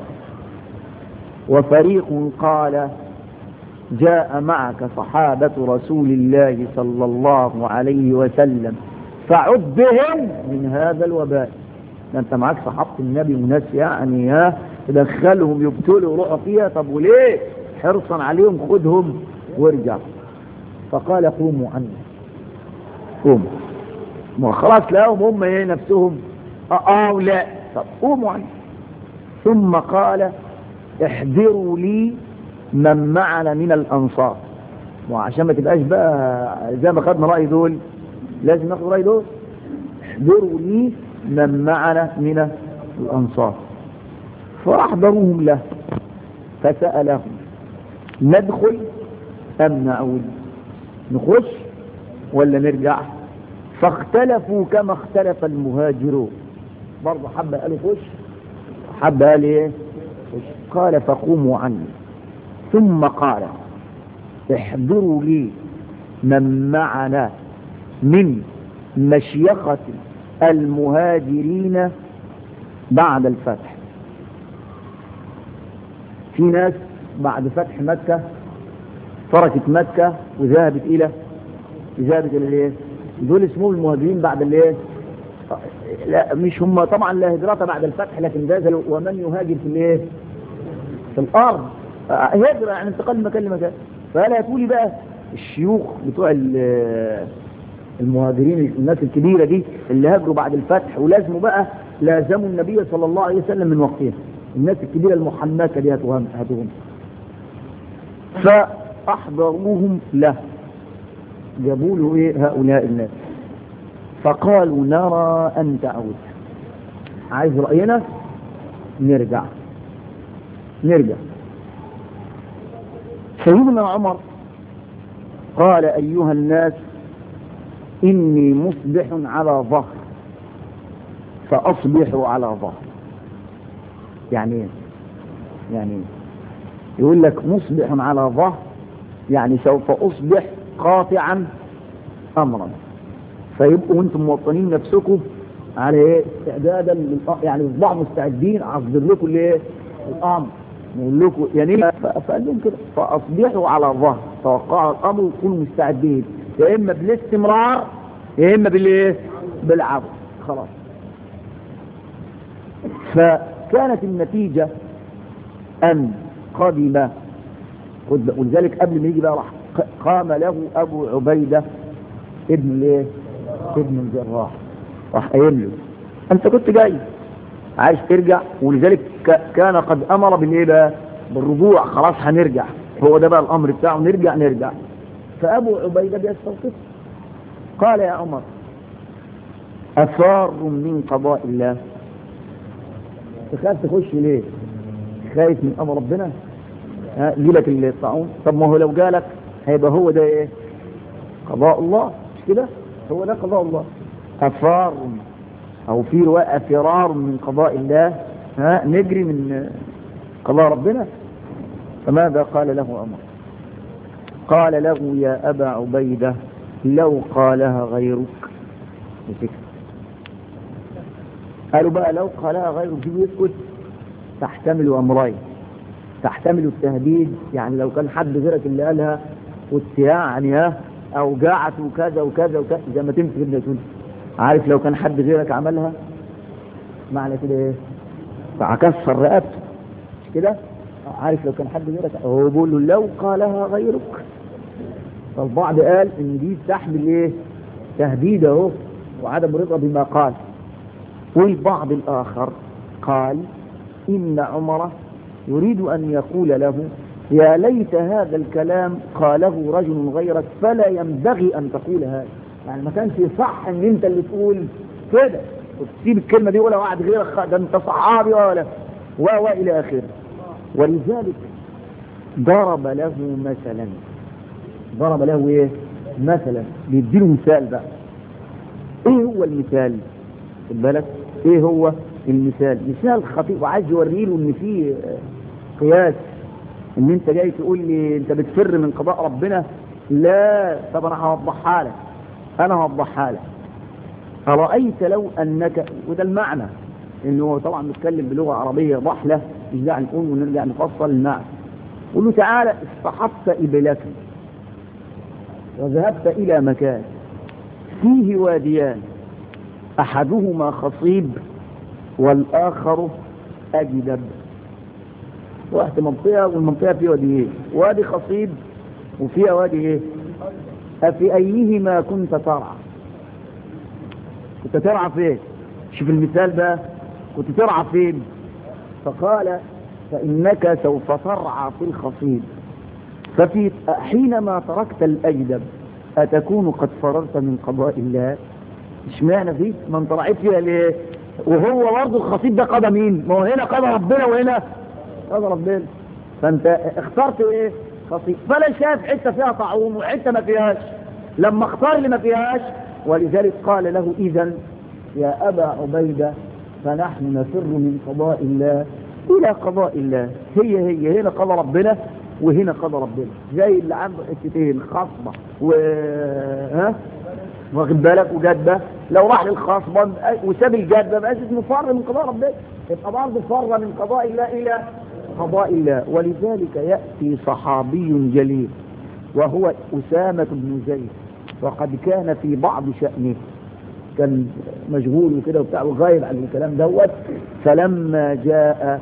وفريق قال جاء معك صحابة رسول الله صلى الله عليه وسلم فعد بهم من هذا الوباء ده انت معاك صحابة النبي وناس يعني ها تدخلهم يبتلوا ويروحوا فيها طب وليه حرصا عليهم خدهم وارجع فقال قوموا عني قوموا ما خلاص لهم هم ايه نفسهم اه, آه ولا طب قوموا عني ثم قال احضروا لي من معنا من الانصار وعشان ما تبقاش بقى زي ما خدنا رأي دول لازم ناخد رأي دول احضروا لي من معنا من الأنصار فأحضروهم له فسألهم ندخل أم نعود نخش ولا نرجع فاختلفوا كما اختلف المهاجرون برضه حبة قالوا خش حبة قال ايه خش قال فقوموا عني ثم قال احضروا لي من معنا من مشيخة المهاجرين بعد الفتح في ناس بعد فتح مكة تركت مكة وذهبت إلى ذهبت إلى الايه؟ دول اسمهم المهاجرين بعد الايه؟ لا مش هم طبعا لا هجرة بعد الفتح لكن ده ومن يهاجر في الايه؟ في الأرض هجرة يعني انتقال من مكان لمكان فلا تقولي بقى الشيوخ بتوع المهاجرين الناس الكبيرة دي اللي هاجروا بعد الفتح ولازموا بقى لازموا النبي صلى الله عليه وسلم من وقتها الناس الكبيرة المحنكة دي هاتوهم هاتوهم فأحضروهم له جابوا له ايه هؤلاء الناس فقالوا نرى أن تعود عايز رأينا نرجع نرجع سيدنا عمر قال أيها الناس إني مصبح على ظهر فأصبحوا على ظهر يعني ايه يعني ايه يقول لك مصبح على ظهر يعني سوف أصبح قاطعا أمرا فيبقوا انتم موطنين نفسكم على ايه استعدادا يعني اصبحوا مستعدين اصدر لكم الايه الامر نقول لكم يعني فقال لهم كده فاصبحوا على الظهر توقعوا الامر وكونوا مستعدين يا اما بالاستمرار يا اما بالايه بالعرض خلاص فكانت النتيجة ان قدم ولذلك قبل ما يجي بقى راح قام له ابو عبيدة ابن الايه ابن الجراح راح قايل له انت كنت جاي عايز ترجع ولذلك كان قد امر بالايه بقى بالرجوع خلاص هنرجع هو ده بقى الامر بتاعه نرجع نرجع فابو عبيده بيستوقف قال يا عمر اثار من قضاء الله تخاف تخش ليه خايف من امر ربنا ها لك الطاعون طب ما هو لو جالك هيبقى هو ده ايه قضاء الله مش كده هو ده قضاء الله أفار أو في رواية فرار من قضاء الله ها نجري من قضاء ربنا فماذا قال له عمر قال له يا أبا عبيدة لو قالها غيرك بسكت قالوا بقى لو قالها غيرك دي يسكت تحتمل أمرين تحتمل التهديد يعني لو كان حد غيرك اللي قالها يعني ها اوجعت وكذا وكذا وكذا زي ما تمسك ابن تقول عارف لو كان حد غيرك عملها معنى كده ايه فهكسر رقبته مش كده عارف لو كان حد غيرك هو بيقول له لو قالها غيرك فالبعض قال ان دي تحمل ايه تهديد اهو وعدم رضا بما قال والبعض الاخر قال إن عمر يريد أن يقول له يا ليت هذا الكلام قاله رجل غيرك فلا ينبغي أن تقول هذا يعني ما كانش صح ان انت اللي تقول كده وتسيب الكلمة دي ولا واحد غيرك ده انت صحابي ولا والى اخره ولذلك ضرب له مثلا ضرب له ايه مثلا بيديله مثال بقى ايه هو المثال خد بالك ايه هو المثال مثال خطير وعايز يوري له ان في قياس ان انت جاي تقول لي انت بتفر من قضاء ربنا لا طب انا هوضحها لك انا هوضحها لك ارايت لو انك وده المعنى انه طبعا بيتكلم بلغه عربيه ضحله مش داعي نقول ونرجع نفصل المعنى قول له تعالى اصطحبت ابلك وذهبت الى مكان فيه واديان احدهما خصيب والاخر اجدب رحت منطقه والمنطقه فيها واديين وادي خصيب وفيها وادي ايه أفي أيهما كنت ترعى كنت ترعى فين شوف المثال بقى كنت ترعى فين فقال فإنك سوف ترعى في الخصيب ففي حينما تركت الأجدب أتكون قد فررت من قضاء الله اشمعنى فيه ما انت رعيت فيها ليه وهو برضه الخصيب ده قضى مين ما هو هنا قضى ربنا وهنا قضى ربنا فانت اخترت ايه خصيب فلا شاف حته فيها طاعون وحته ما فيهاش لما اختار اللي ما فيهاش ولذلك قال له اذا يا ابا عبيده فنحن نفر من قضاء الله الى قضاء الله هي هي هنا قضى ربنا وهنا قضى ربنا زي اللي عنده حتتين خصبه و ها واخد بالك وجدة لو راح للخصبة وساب الجدة بقى اسمه فر من قضاء ربنا يبقى برضه فر من قضاء الله إلى قضاء الله ولذلك يأتي صحابي جليل وهو أسامة بن زيد وقد كان في بعض شأنه كان مشغول وكده وبتاع وغايب عن الكلام دوت فلما جاء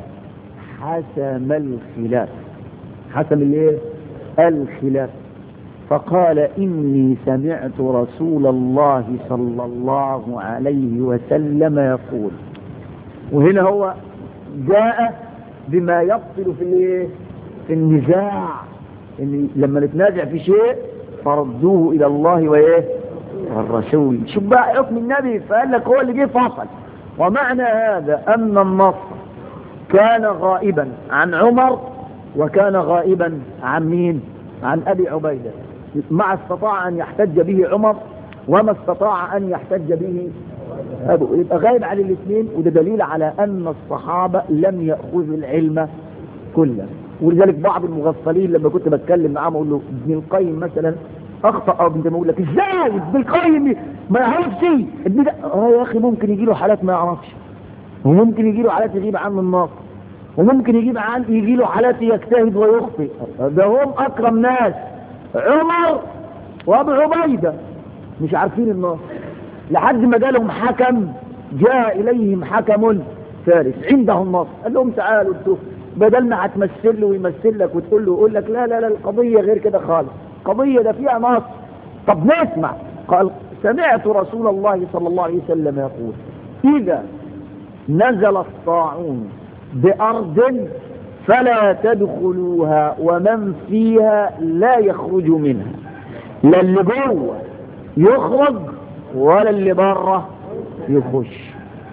حسم الخلاف حسم الايه الخلاف فقال إني سمعت رسول الله صلى الله عليه وسلم يقول وهنا هو جاء بما يفصل في الايه في النزاع إن لما نتنازع في شيء فردوه الى الله وايه والرسول شوف بقى حكم النبي فقال لك هو اللي جه فصل ومعنى هذا ان النص كان غائبا عن عمر وكان غائبا عن مين عن ابي عبيده ما استطاع ان يحتج به عمر وما استطاع ان يحتج به أبو يبقى غايب عن الاثنين وده دليل على أن الصحابة لم يأخذوا العلم كله ولذلك بعض المغفلين لما كنت بتكلم معاهم اقول له ابن القيم مثلا اخطا او ابن اقول لك ازاي ابن القيم ما يعرفش ابن ده اه يا اخي ممكن يجي له حالات ما يعرفش وممكن يجي له حالات يغيب عنه النص وممكن يجيب عن يجي له حالات يجتهد ويخطئ ده هم اكرم ناس عمر وابو عبيده مش عارفين النص لحد ما جالهم حكم جاء إليهم حكم فارس عنده النص قال لهم تعالوا انتوا بدل ما هتمثل له ويمثل لك وتقول له يقول لك لا لا لا القضية غير كده خالص القضية ده فيها نص طب نسمع قال سمعت رسول الله صلى الله عليه وسلم يقول إذا نزل الطاعون بأرض فلا تدخلوها ومن فيها لا يخرج منها لا اللي جوه يخرج ولا اللي بره يخش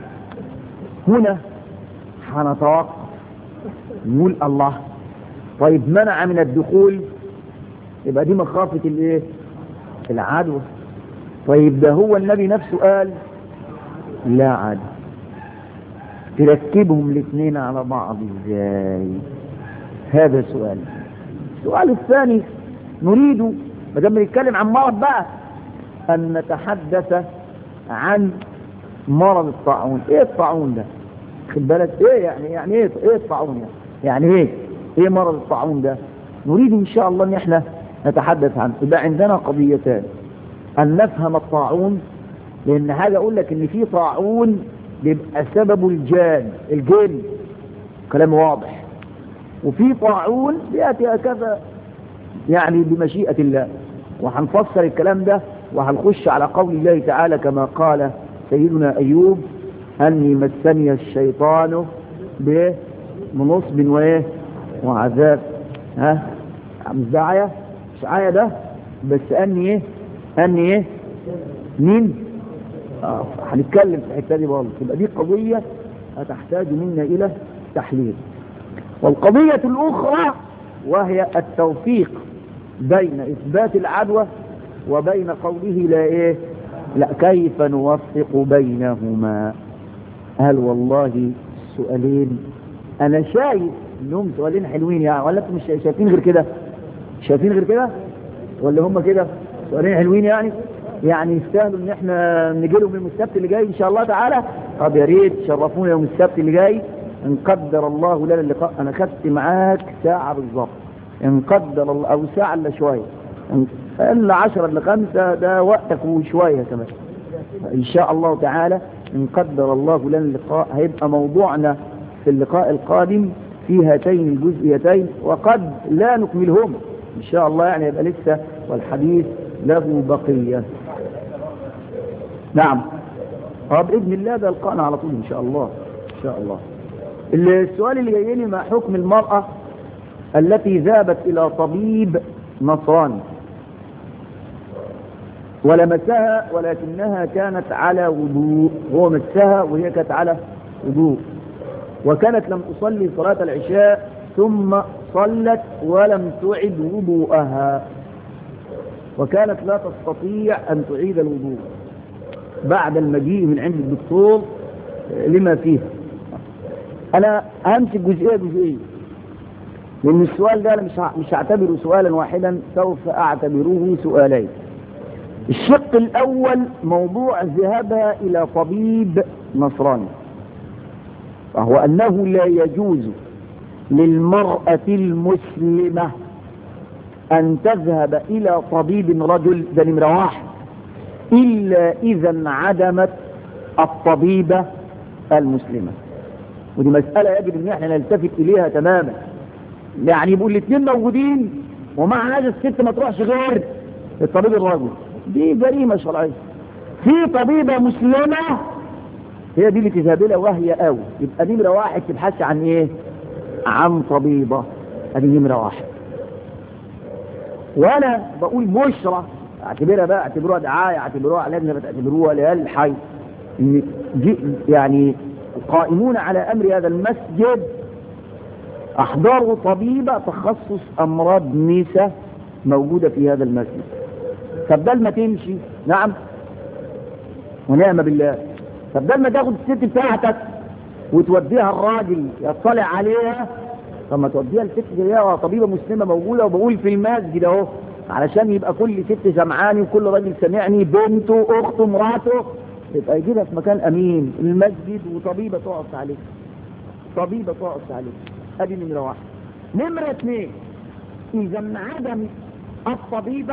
هنا هنتوقف نقول الله طيب منع من الدخول يبقى دي مخافة الايه العدوى طيب ده هو النبي نفسه قال لا عدو تركبهم الاثنين على بعض ازاي هذا سؤال السؤال الثاني نريد ما دام بنتكلم عن مرض بقى أن نتحدث عن مرض الطاعون إيه الطاعون ده خد بالك إيه يعني يعني إيه إيه الطاعون يعني يعني إيه إيه مرض الطاعون ده نريد إن شاء الله أن إحنا نتحدث عنه يبقى عندنا قضيتان أن نفهم الطاعون لأن حاجة أقول لك إن في طاعون بيبقى سببه الجان الجن كلام واضح وفي طاعون بيأتي هكذا يعني بمشيئة الله وهنفسر الكلام ده وهنخش على قول الله تعالى كما قال سيدنا أيوب أني مسني الشيطان بايه بنصب وايه وعذاب ها مش ده عيا مش عيا ده بس اني ايه اني ايه مين اه هنتكلم في الحته دي برضه تبقى دي قضيه هتحتاج منا الى تحليل والقضيه الاخرى وهي التوفيق بين اثبات العدوى وبين قوله لا ايه لا كيف نوفق بينهما هل والله السؤالين انا شايف انهم سؤالين حلوين يعني ولا انتم مش شايفين غير كده شايفين غير كده ولا هم كده سؤالين حلوين يعني يعني يستاهلوا ان احنا نجي لهم يوم السبت اللي جاي ان شاء الله تعالى طب يا ريت شرفونا يوم السبت اللي جاي ان قدر الله لنا اللقاء انا خدت معاك ساعه بالظبط ان قدر الله او ساعه الا شويه الا 10 الا 5 ده وقتك وشويه كمان ان شاء الله تعالى ان قدر الله لنا اللقاء هيبقى موضوعنا في اللقاء القادم في هاتين الجزئيتين وقد لا نكملهم ان شاء الله يعني يبقى لسه والحديث له بقيه نعم اه باذن الله ده لقاءنا على طول ان شاء الله ان شاء الله السؤال اللي جاي لي ما حكم المراه التي ذهبت الى طبيب نصراني ولمسها ولكنها كانت على وضوء هو مسها وهي كانت على وضوء وكانت لم تصلي صلاة العشاء ثم صلت ولم تعد وضوءها وكانت لا تستطيع أن تعيد الوضوء بعد المجيء من عند الدكتور لما فيها أنا همسك جزئية جزئية لأن السؤال ده أنا مش مش هعتبره سؤالا واحدا سوف أعتبره سؤالين الشق الأول موضوع ذهابها إلى طبيب نصراني وهو أنه لا يجوز للمرأة المسلمة أن تذهب إلى طبيب رجل ده نمرة واحد إلا إذا انعدمت الطبيبة المسلمة ودي مسألة يجب أن احنا نلتفت إليها تماما يعني يبقوا الاثنين موجودين ومع هذا الست ما تروحش غير الطبيب الرجل دي جريمة شرعية في طبيبة مسلمة هي دي اللي تذهب لها وهي قوي يبقى نمرة واحد تبحث عن ايه عن طبيبة ادي نمرة واحد وانا بقول بشرى اعتبرها بقى اعتبروها دعاية اعتبروها اعلان اعتبروها ليال الحي ان يعني القائمون على امر هذا المسجد احضروا طبيبة تخصص امراض نساء موجودة في هذا المسجد فبدل ما تمشي نعم ونعم بالله فبدل ما تاخد الست بتاعتك وتوديها الراجل يطلع عليها طب ما توديها الست زيها طبيبه مسلمه موجوده وبقول في المسجد اهو علشان يبقى كل ست سمعاني وكل راجل سمعني بنته اخته مراته يبقى يجيبها في مكان امين المسجد وطبيبه تقف عليه طبيبه تقف عليه ادي نمره واحد نمره اثنين اذا انعدم الطبيبه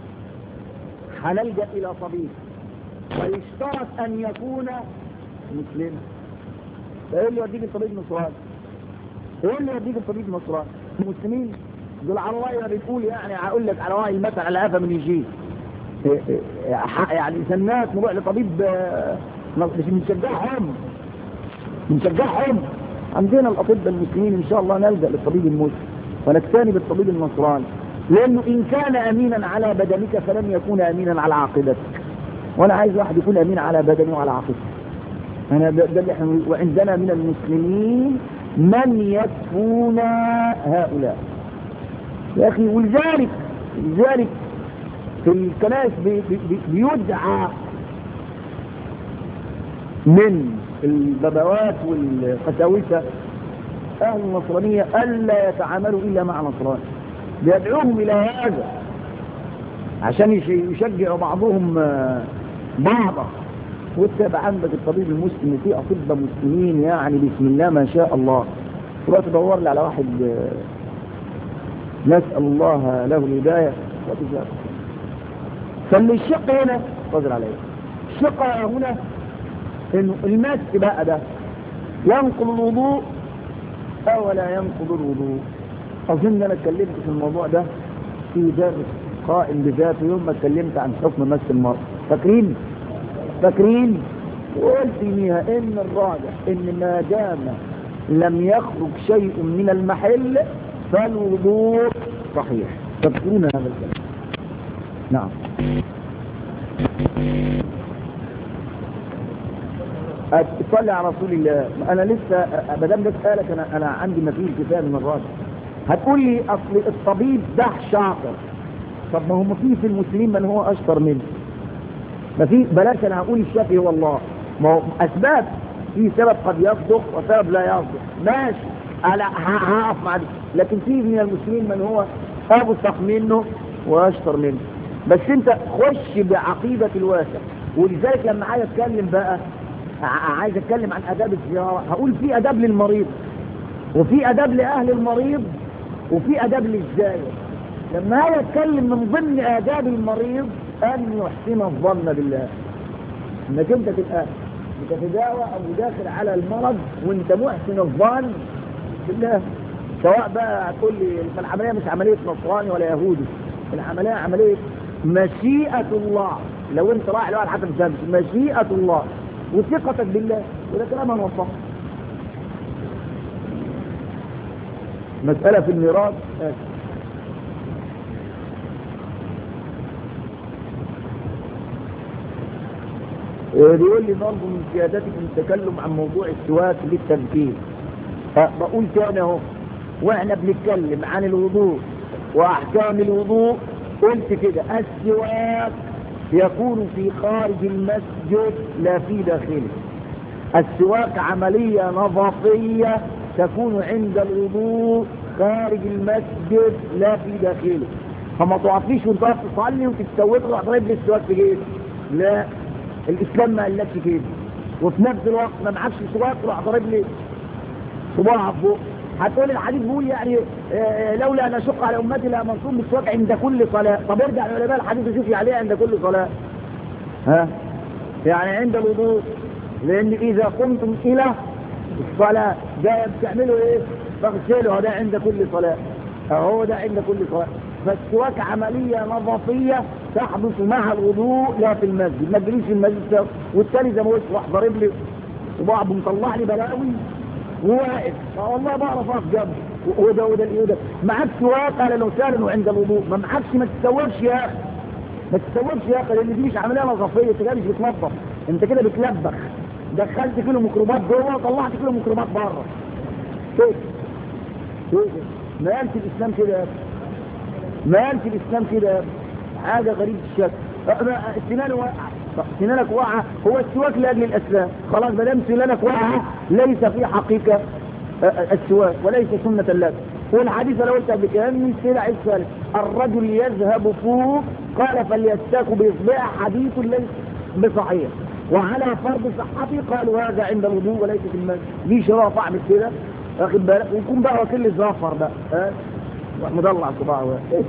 هنلجا الى طبيب ويشترط ان يكون مسلما ده ايه اللي يوديك الطبيب نصراني ايه اللي يوديك الطبيب نصراني المسلمين دول على راي ما بتقول يعني هقول لك على راي المثل على قفا من يجيب يعني سنات نروح لطبيب مش بنشجعهم بنشجعهم عندنا الاطباء المسلمين ان شاء الله نلجا للطبيب المسلم ونكتني بالطبيب النصراني لانه ان كان امينا على بدنك فلن يكون امينا على عاقبتك وانا عايز واحد يكون امين على بدني وعلى عقيدتي انا ده اللي احنا وعندنا من المسلمين من يكفون هؤلاء يا اخي ولذلك لذلك في الكنائس بي بي بيدعى من البابوات والقساوسه اهل النصرانيه الا يتعاملوا الا مع نصراني بيدعوهم الى هذا عشان يشجعوا بعضهم بعضا وتبقى عندك الطبيب المسلم في اطباء مسلمين يعني بسم الله ما شاء الله تروح تدور لي على واحد نسال الله له الهدايه وتجاب فاللي الشق هنا فضل عليه الشق هنا انه المس بقى ده ينقض الوضوء او لا ينقض الوضوء اظن انا اتكلمت في الموضوع ده في درس قائم بذاته يوم ما اتكلمت عن حكم مس المرء فاكرين فاكرين وقلت فيها ان الراجح ان ما دام لم يخرج شيء من المحل فالوضوء صحيح تذكرون هذا الكلام نعم صلي على رسول الله انا لسه ما دام بسالك انا انا عندي ما فيه الكتاب من الراجل هتقول لي اصل الطبيب ده شاطر طب ما هو ما فيه في المسلمين من هو اشطر منه ما في بلاش انا هقول الشافعي هو الله ما هو اسباب في سبب قد يصدق وسبب لا يصدق ماشي انا هقف مع دي لكن في من المسلمين من هو ابصق منه واشطر منه بس انت خش بعقيدة الواسع ولذلك لما عايز اتكلم بقى عايز اتكلم عن اداب الزيارة هقول في اداب للمريض وفي اداب لاهل المريض وفي اداب للزائر لما هاي اتكلم من ضمن اداب المريض ان يحسن الظن بالله انك انت تبقى بتتداوى او داخل على المرض وانت محسن الظن بالله سواء بقى هتقول لي فالعمليه مش عمليه نصراني ولا يهودي العمليه عمليه مشيئه الله لو انت رايح لواحد حتى مش مشيئه الله وثقتك بالله وده كلام هنوصفه مسألة في الميراث بيقول لي برضه من سيادتكم التكلم عن موضوع السواك للتذكير بقول تاني اهو واحنا بنتكلم عن الوضوء واحكام الوضوء قلت كده السواك يكون في خارج المسجد لا في داخله السواك عملية نظافية تكون عند الوضوء خارج المسجد لا في داخله فما تقفيش وانت واقف تصلي وتتسوق تروح ضرب لي السواك في جيبك لا الاسلام ما قالكش كده وفي نفس الوقت ما معكش سواك تروح ضارب لي صباعك فوق هتقول الحديث بيقول يعني آه لولا ان اشق على امتي لامرتهم بالسواك عند كل صلاه طب ارجع لعلماء الحديث وشوف عليه عند كل صلاه ها يعني عند الوضوء لان اذا قمتم الى الصلاه ده بتعملوا ايه فاغسلوا ده عند كل صلاه اهو ده عند كل صلاه فالسواك عملية نظافية تحدث مع الوضوء لا في المسجد ما تجريش في المسجد والتاني زي ما قلت راح ضارب لي وبعض مطلع لي بلاوي وواقف والله بعرف اقف جنبه وده وده وده معاك سواك قال لو سهل وعند الوضوء ما معكش ما تتسوقش يا اخي ما تتسوقش يا اخي لان دي مش عمليه نظافيه انت كده مش بتنظف انت كده بتلبخ دخلت كيلو ميكروبات جوه وطلعت كيلو ميكروبات بره كده كده ما قالش الاسلام كده يا اخي ما قالش الاسلام كده حاجة غريب الشكل سنان واقعة سنانك واقعة هو السواك لاجل الاسلام خلاص ما دام سنانك واقعة ليس في حقيقة السواك وليس سنة لك والحديث لو قلت قبل كده من سلع الثالث الرجل يذهب فوق قال فليستاك باصبعه حديث ليس بصحيح وعلى فرض صحته قالوا هذا عند الوضوء وليس في المسجد ليه شرع طعم كده واخد بالك ويكون بقى وكيل الزفر بقى ها مضلع صباعه إيه؟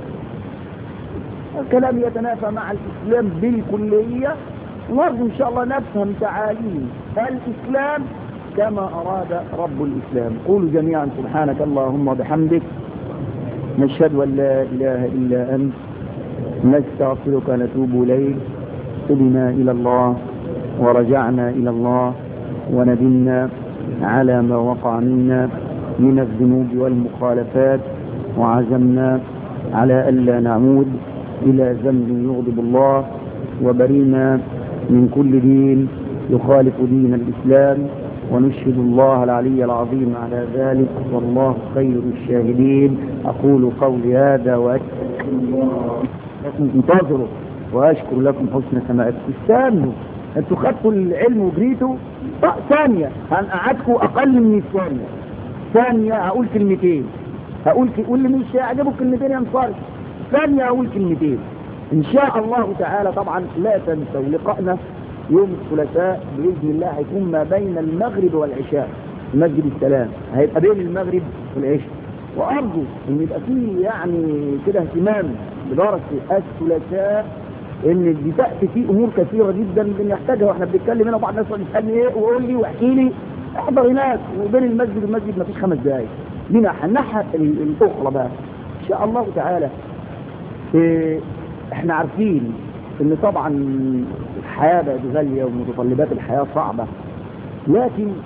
الكلام يتنافى مع الإسلام بالكلية نرجو إن شاء الله نفهم تعاليم الإسلام كما أراد رب الإسلام قولوا جميعا سبحانك اللهم وبحمدك نشهد أن لا إله إلا أنت نستغفرك ونتوب إليك تبنا إلى الله ورجعنا إلى الله وندمنا على ما وقع منا من الذنوب والمخالفات وعزمنا على ألا نعود إلى ذنب يغضب الله وبرينا من كل دين يخالف دين الإسلام ونشهد الله العلي العظيم على ذلك والله خير الشاهدين أقول قولي هذا وأشكر لكم انتظروا وأشكر لكم حسن سماعكم استنوا انتوا خدتوا العلم وجريتوا ثانية هنقعدكم أقل من ثانية ثانية هقول كلمتين هقول واللي مش هيعجبه كلمتين ينصرف ثانية هقول كلمتين إن شاء الله تعالى طبعا لا تنسوا لقائنا يوم الثلاثاء بإذن الله هيكون ما بين المغرب والعشاء مسجد السلام هيبقى بين المغرب والعشاء وأرجو إن يبقى فيه يعني كده اهتمام بدرس الثلاثاء إن بتأتي فيه أمور كثيرة جدا بنحتاجها وإحنا بنتكلم هنا وبعض الناس يسألني إيه ويقول لي واحكي لي احضر هناك وبين المسجد والمسجد ما فيش خمس دقايق دي ناحية الناحية الأخرى بقى إن شاء الله تعالى إيه احنا عارفين ان طبعا الحياة بقت غالية ومتطلبات الحياة صعبة لكن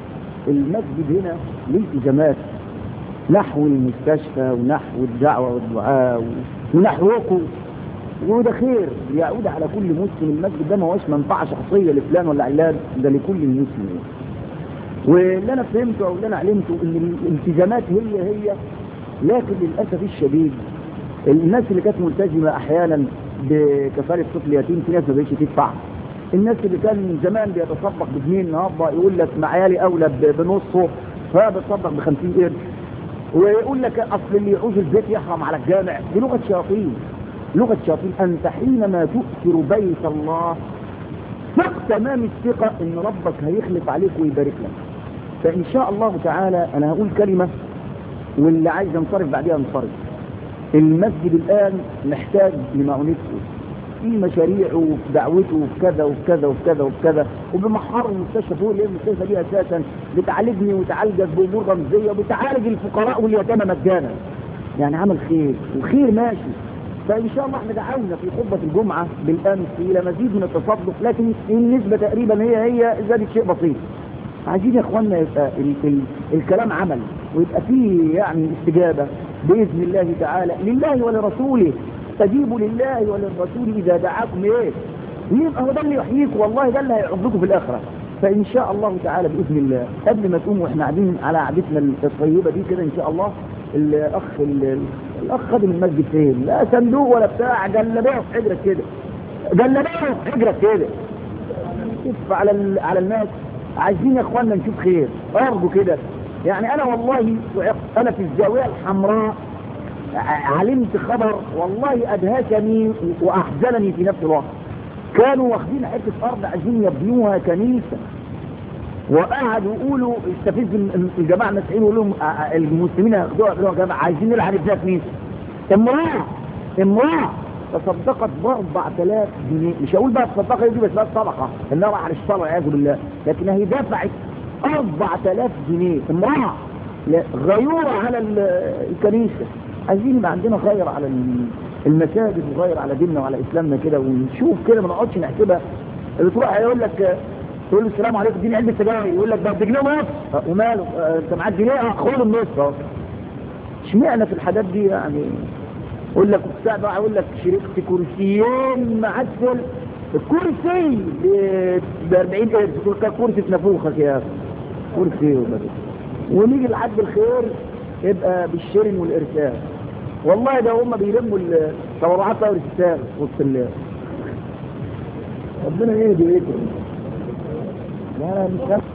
المسجد هنا له التزامات نحو المستشفى ونحو الدعوة والدعاء ونحوكم وده خير يعود على كل مسلم المسجد ده ما هوش منفعة شخصية لفلان ولا علان ده لكل المسلمين واللي انا فهمته او اللي انا علمته ان الالتزامات هي هي لكن للاسف الشديد الناس اللي كانت ملتزمه احيانا بكفاله طفل يتيم في ناس ما بقتش تدفع الناس اللي كان زمان بيتصدق بجنيه النهارده يقول لك معيالي اولى بنصه فبتصدق ب 50 قرش ويقول لك اصل اللي يعوز البيت يحرم على الجامع دي لغه شياطين لغه شياطين انت حينما تؤثر بيت الله ثق تمام الثقه ان ربك هيخلف عليك ويبارك لك فان شاء الله تعالى انا هقول كلمه واللي عايز ينصرف بعديها ينصرف المسجد الان محتاج لمعونته في مشاريعه وفي دعوته وفي كذا وفي كذا وفي كذا وفي كذا وبمحر المستشفى فوق اللي هي المستشفى دي اساسا بتعالجني وتعالجك بامور رمزيه وبتعالج الفقراء واليتامى مجانا يعني عمل خير وخير ماشي فان شاء الله احنا دعونا في خطبه الجمعه بالامس الى مزيد من التصدق لكن النسبه تقريبا هي هي زادت شيء بسيط عايزين يا اخوانا يبقى ال ال الكلام عمل ويبقى فيه يعني استجابه باذن الله تعالى لله ولرسوله استجيبوا لله وللرسول اذا دعاكم ايه يبقى هو ده اللي يحييكم والله ده اللي هيعضكم في الاخره فان شاء الله تعالى باذن الله قبل ما تقوموا واحنا قاعدين على قعدتنا الطيبه دي كده ان شاء الله الاخ الاخ خادم المسجد فين لا صندوق ولا بتاع جلبيه في حجرك كده جلبيه في حجرك كده كف على على الناس عايزين يا اخوانا نشوف خير ارجو كده يعني انا والله انا في الزاويه الحمراء علمت خبر والله ادهشني واحزنني في نفس الوقت كانوا واخدين حته ارض عايزين يبنوها كنيسه وقعدوا يقولوا استفز الجماعه المسيحيين يقول لهم المسلمين هياخدوها ياخدوها جماعه عايزين نلعب ابنها كنيسه امراه امراه تصدقت ب 4000 جنيه مش هقول بقى الصدقه دي بس بقى صدقه انها راح على الشر والعياذ بالله لكن هي دفعت 4000 جنيه امراه غيور على الكنيسه عايزين يبقى عندنا خير على المساجد وغير على ديننا وعلى اسلامنا كده ونشوف كده ما نقعدش نحسبها اللي تروح يقول لك تقول له السلام عليكم اديني علبه سجاير يقول لك ده بجنيه ونص وماله انت معاك جنيه خد النص اهو اشمعنى في الحاجات دي يعني يقول لك بتاع بقى يقول لك شركت كرسيين معسل الكرسي ب 40 قرش كرسي في نافوخك يا اخي كرسي ونيجي لحد الخير يبقى بالشرن والارسال والله ده هم بيلموا التبرعات طاير الساغ وسط الليل ربنا يهدي ايدهم لا مش